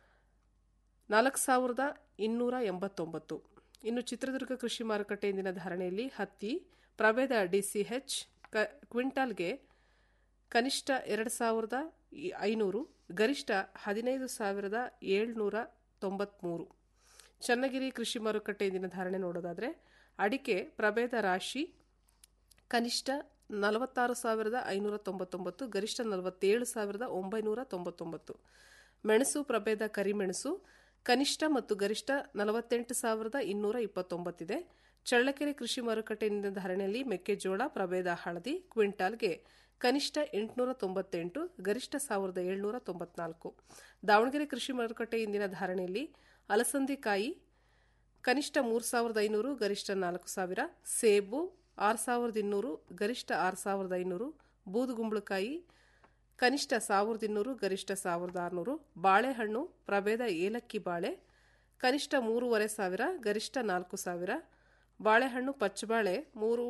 ನಾಲ್ಕು ಸಾವಿರದ ಇನ್ನೂರ ಎಂಬತ್ತೊಂಬತ್ತು ಇನ್ನು ಚಿತ್ರದುರ್ಗ ಕೃಷಿ ಮಾರುಕಟ್ಟೆ ಇಂದಿನ ಧಾರಣೆಯಲ್ಲಿ ಹತ್ತಿ ಪ್ರಭೇದ ಡಿಸಿಎಚ್ ಕ ಕ್ವಿಂಟಾಲ್ಗೆ ಕನಿಷ್ಠ ಎರಡು ಸಾವಿರದ ಈ- ಐನೂರು ಗರಿಷ್ಠ ಹದಿನೈದು ಸಾವಿರದ ಏಳ್ನೂರ ತೊಂಬತ್ಮೂರು ಚನ್ನಗಿರಿ ಕೃಷಿ ಮಾರುಕಟ್ಟೆ ಇಂದಿನ ಧಾರಣೆ ನೋಡೋದಾದರೆ ಅಡಿಕೆ ಪ್ರಭೇದ ರಾಶಿ ಕನಿಷ್ಠ ನಲವತ್ತಾರು ಸಾವಿರದ ಐನೂರ ತೊಂಬತ್ತೊಂಬತ್ತು ಗರಿಷ್ಠ ನಲವತ್ತೇಳು ಸಾವಿರದ ಒಂಬೈನೂರ ತೊಂಬತ್ತೊಂಬತ್ತು ಮೆಣಸು ಪ್ರಭೇದ ಕರಿಮೆಣಸು ಕನಿಷ್ಠ ಮತ್ತು ಗರಿಷ್ಠ ನಲವತ್ತೆಂಟು ಸಾವಿರದ ಇನ್ನೂರ ಇಪ್ಪತ್ತೊಂಬತ್ತಿದೆ ಚಳ್ಳಕೆರೆ ಕೃಷಿ ಮಾರುಕಟ್ಟೆಯಿಂದ ಧಾರಣೆಯಲ್ಲಿ ಮೆಕ್ಕೆಜೋಳ ಪ್ರಭೇದ ಹಳದಿ ಕ್ವಿಂಟಾಲ್ಗೆ ಕನಿಷ್ಠ ಎಂಟುನೂರ ತೊಂಬತ್ತೆಂಟು ಗರಿಷ್ಠ ಸಾವಿರದ ಏಳ್ನೂರ ತೊಂಬತ್ನಾಲ್ಕು ದಾವಣಗೆರೆ ಕೃಷಿ ಮಾರುಕಟ್ಟೆ ಇಂದಿನ ಧಾರಣೆಯಲ್ಲಿ ಅಲಸಂದಿಕಾಯಿ ಕನಿಷ್ಠ ಮೂರು ಸಾವಿರದ ಐನೂರು ಗರಿಷ್ಠ ನಾಲ್ಕು ಸಾವಿರ ಸೇಬು ಆರು ಸಾವಿರದ ಇನ್ನೂರು ಗರಿಷ್ಠ ಆರು ಸಾವಿರದ ಐನೂರು ಬೂದುಗುಂಬಳಕಾಯಿ ಕನಿಷ್ಠ ಸಾವಿರದ ಇನ್ನೂರು ಗರಿಷ್ಠ ಸಾವಿರದ ಆರುನೂರು ಬಾಳೆಹಣ್ಣು ಪ್ರಭೇದ ಏಲಕ್ಕಿ ಬಾಳೆ ಕನಿಷ್ಠ ಮೂರುವರೆ ಸಾವಿರ ಗರಿಷ್ಠ ನಾಲ್ಕು ಸಾವಿರ ಬಾಳೆಹಣ್ಣು ಪಚ್ಚಬಾಳೆ ಮೂರು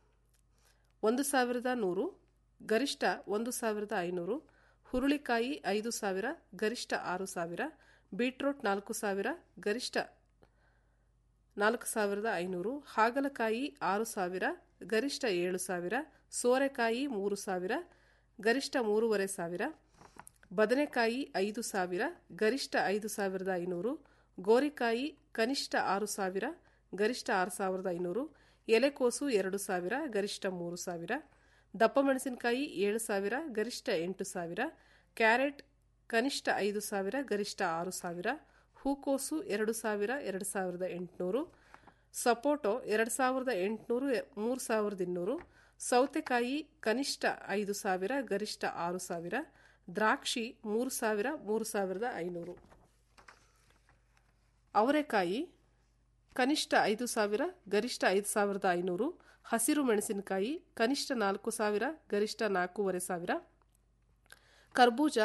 ಒಂದು ಸಾವಿರದ ನೂರು ಗರಿಷ್ಠ ಒಂದು ಸಾವಿರದ ಐನೂರು ಹುರುಳಿಕಾಯಿ ಐದು ಸಾವಿರ ಗರಿಷ್ಠ ಆರು ಸಾವಿರ ಬೀಟ್ರೋಟ್ ನಾಲ್ಕು ಸಾವಿರ ಗರಿಷ್ಠ ನಾಲ್ಕು ಸಾವಿರದ ಐನೂರು ಹಾಗಲಕಾಯಿ ಆರು ಸಾವಿರ ಗರಿಷ್ಠ ಏಳು ಸಾವಿರ ಸೋರೆಕಾಯಿ ಮೂರು ಸಾವಿರ ಗರಿಷ್ಠ ಮೂರುವರೆ ಸಾವಿರ ಬದನೆಕಾಯಿ ಐದು ಸಾವಿರ ಗರಿಷ್ಠ ಐದು ಸಾವಿರದ ಐನೂರು ಗೋರಿಕಾಯಿ ಕನಿಷ್ಠ ಆರು ಸಾವಿರ ಗರಿಷ್ಠ ಆರು ಸಾವಿರದ ಐನೂರು ಎಲೆಕೋಸು ಎರಡು ಸಾವಿರ ಗರಿಷ್ಠ ಮೂರು ಸಾವಿರ ದಪ್ಪ ಮೆಣಸಿನಕಾಯಿ ಏಳು ಸಾವಿರ ಗರಿಷ್ಠ ಎಂಟು ಸಾವಿರ ಕ್ಯಾರೆಟ್ ಕನಿಷ್ಠ ಐದು ಸಾವಿರ ಗರಿಷ್ಠ ಆರು ಸಾವಿರ ಹೂಕೋಸು ಎರಡು ಸಾವಿರ ಎರಡು ಸಾವಿರದ ಎಂಟುನೂರು ಸಪೋಟೊ ಎರಡು ಸಾವಿರದ ಎಂಟುನೂರು ಮೂರು ಸಾವಿರದ ಇನ್ನೂರು ಸೌತೆಕಾಯಿ ಕನಿಷ್ಠ ಐದು ಸಾವಿರ ಗರಿಷ್ಠ ಆರು ಸಾವಿರ ದ್ರಾಕ್ಷಿ ಮೂರು ಸಾವಿರ ಮೂರು ಸಾವಿರದ ಐನೂರು ಅವರೆಕಾಯಿ ಕನಿಷ್ಠ ಐದು ಸಾವಿರ ಗರಿಷ್ಠ ಐದು ಸಾವಿರದ ಐನೂರು ಹಸಿರು ಮೆಣಸಿನಕಾಯಿ ಕನಿಷ್ಠ ನಾಲ್ಕು ಸಾವಿರ ಗರಿಷ್ಠ ನಾಲ್ಕೂವರೆ ಸಾವಿರ ಕರ್ಬೂಜ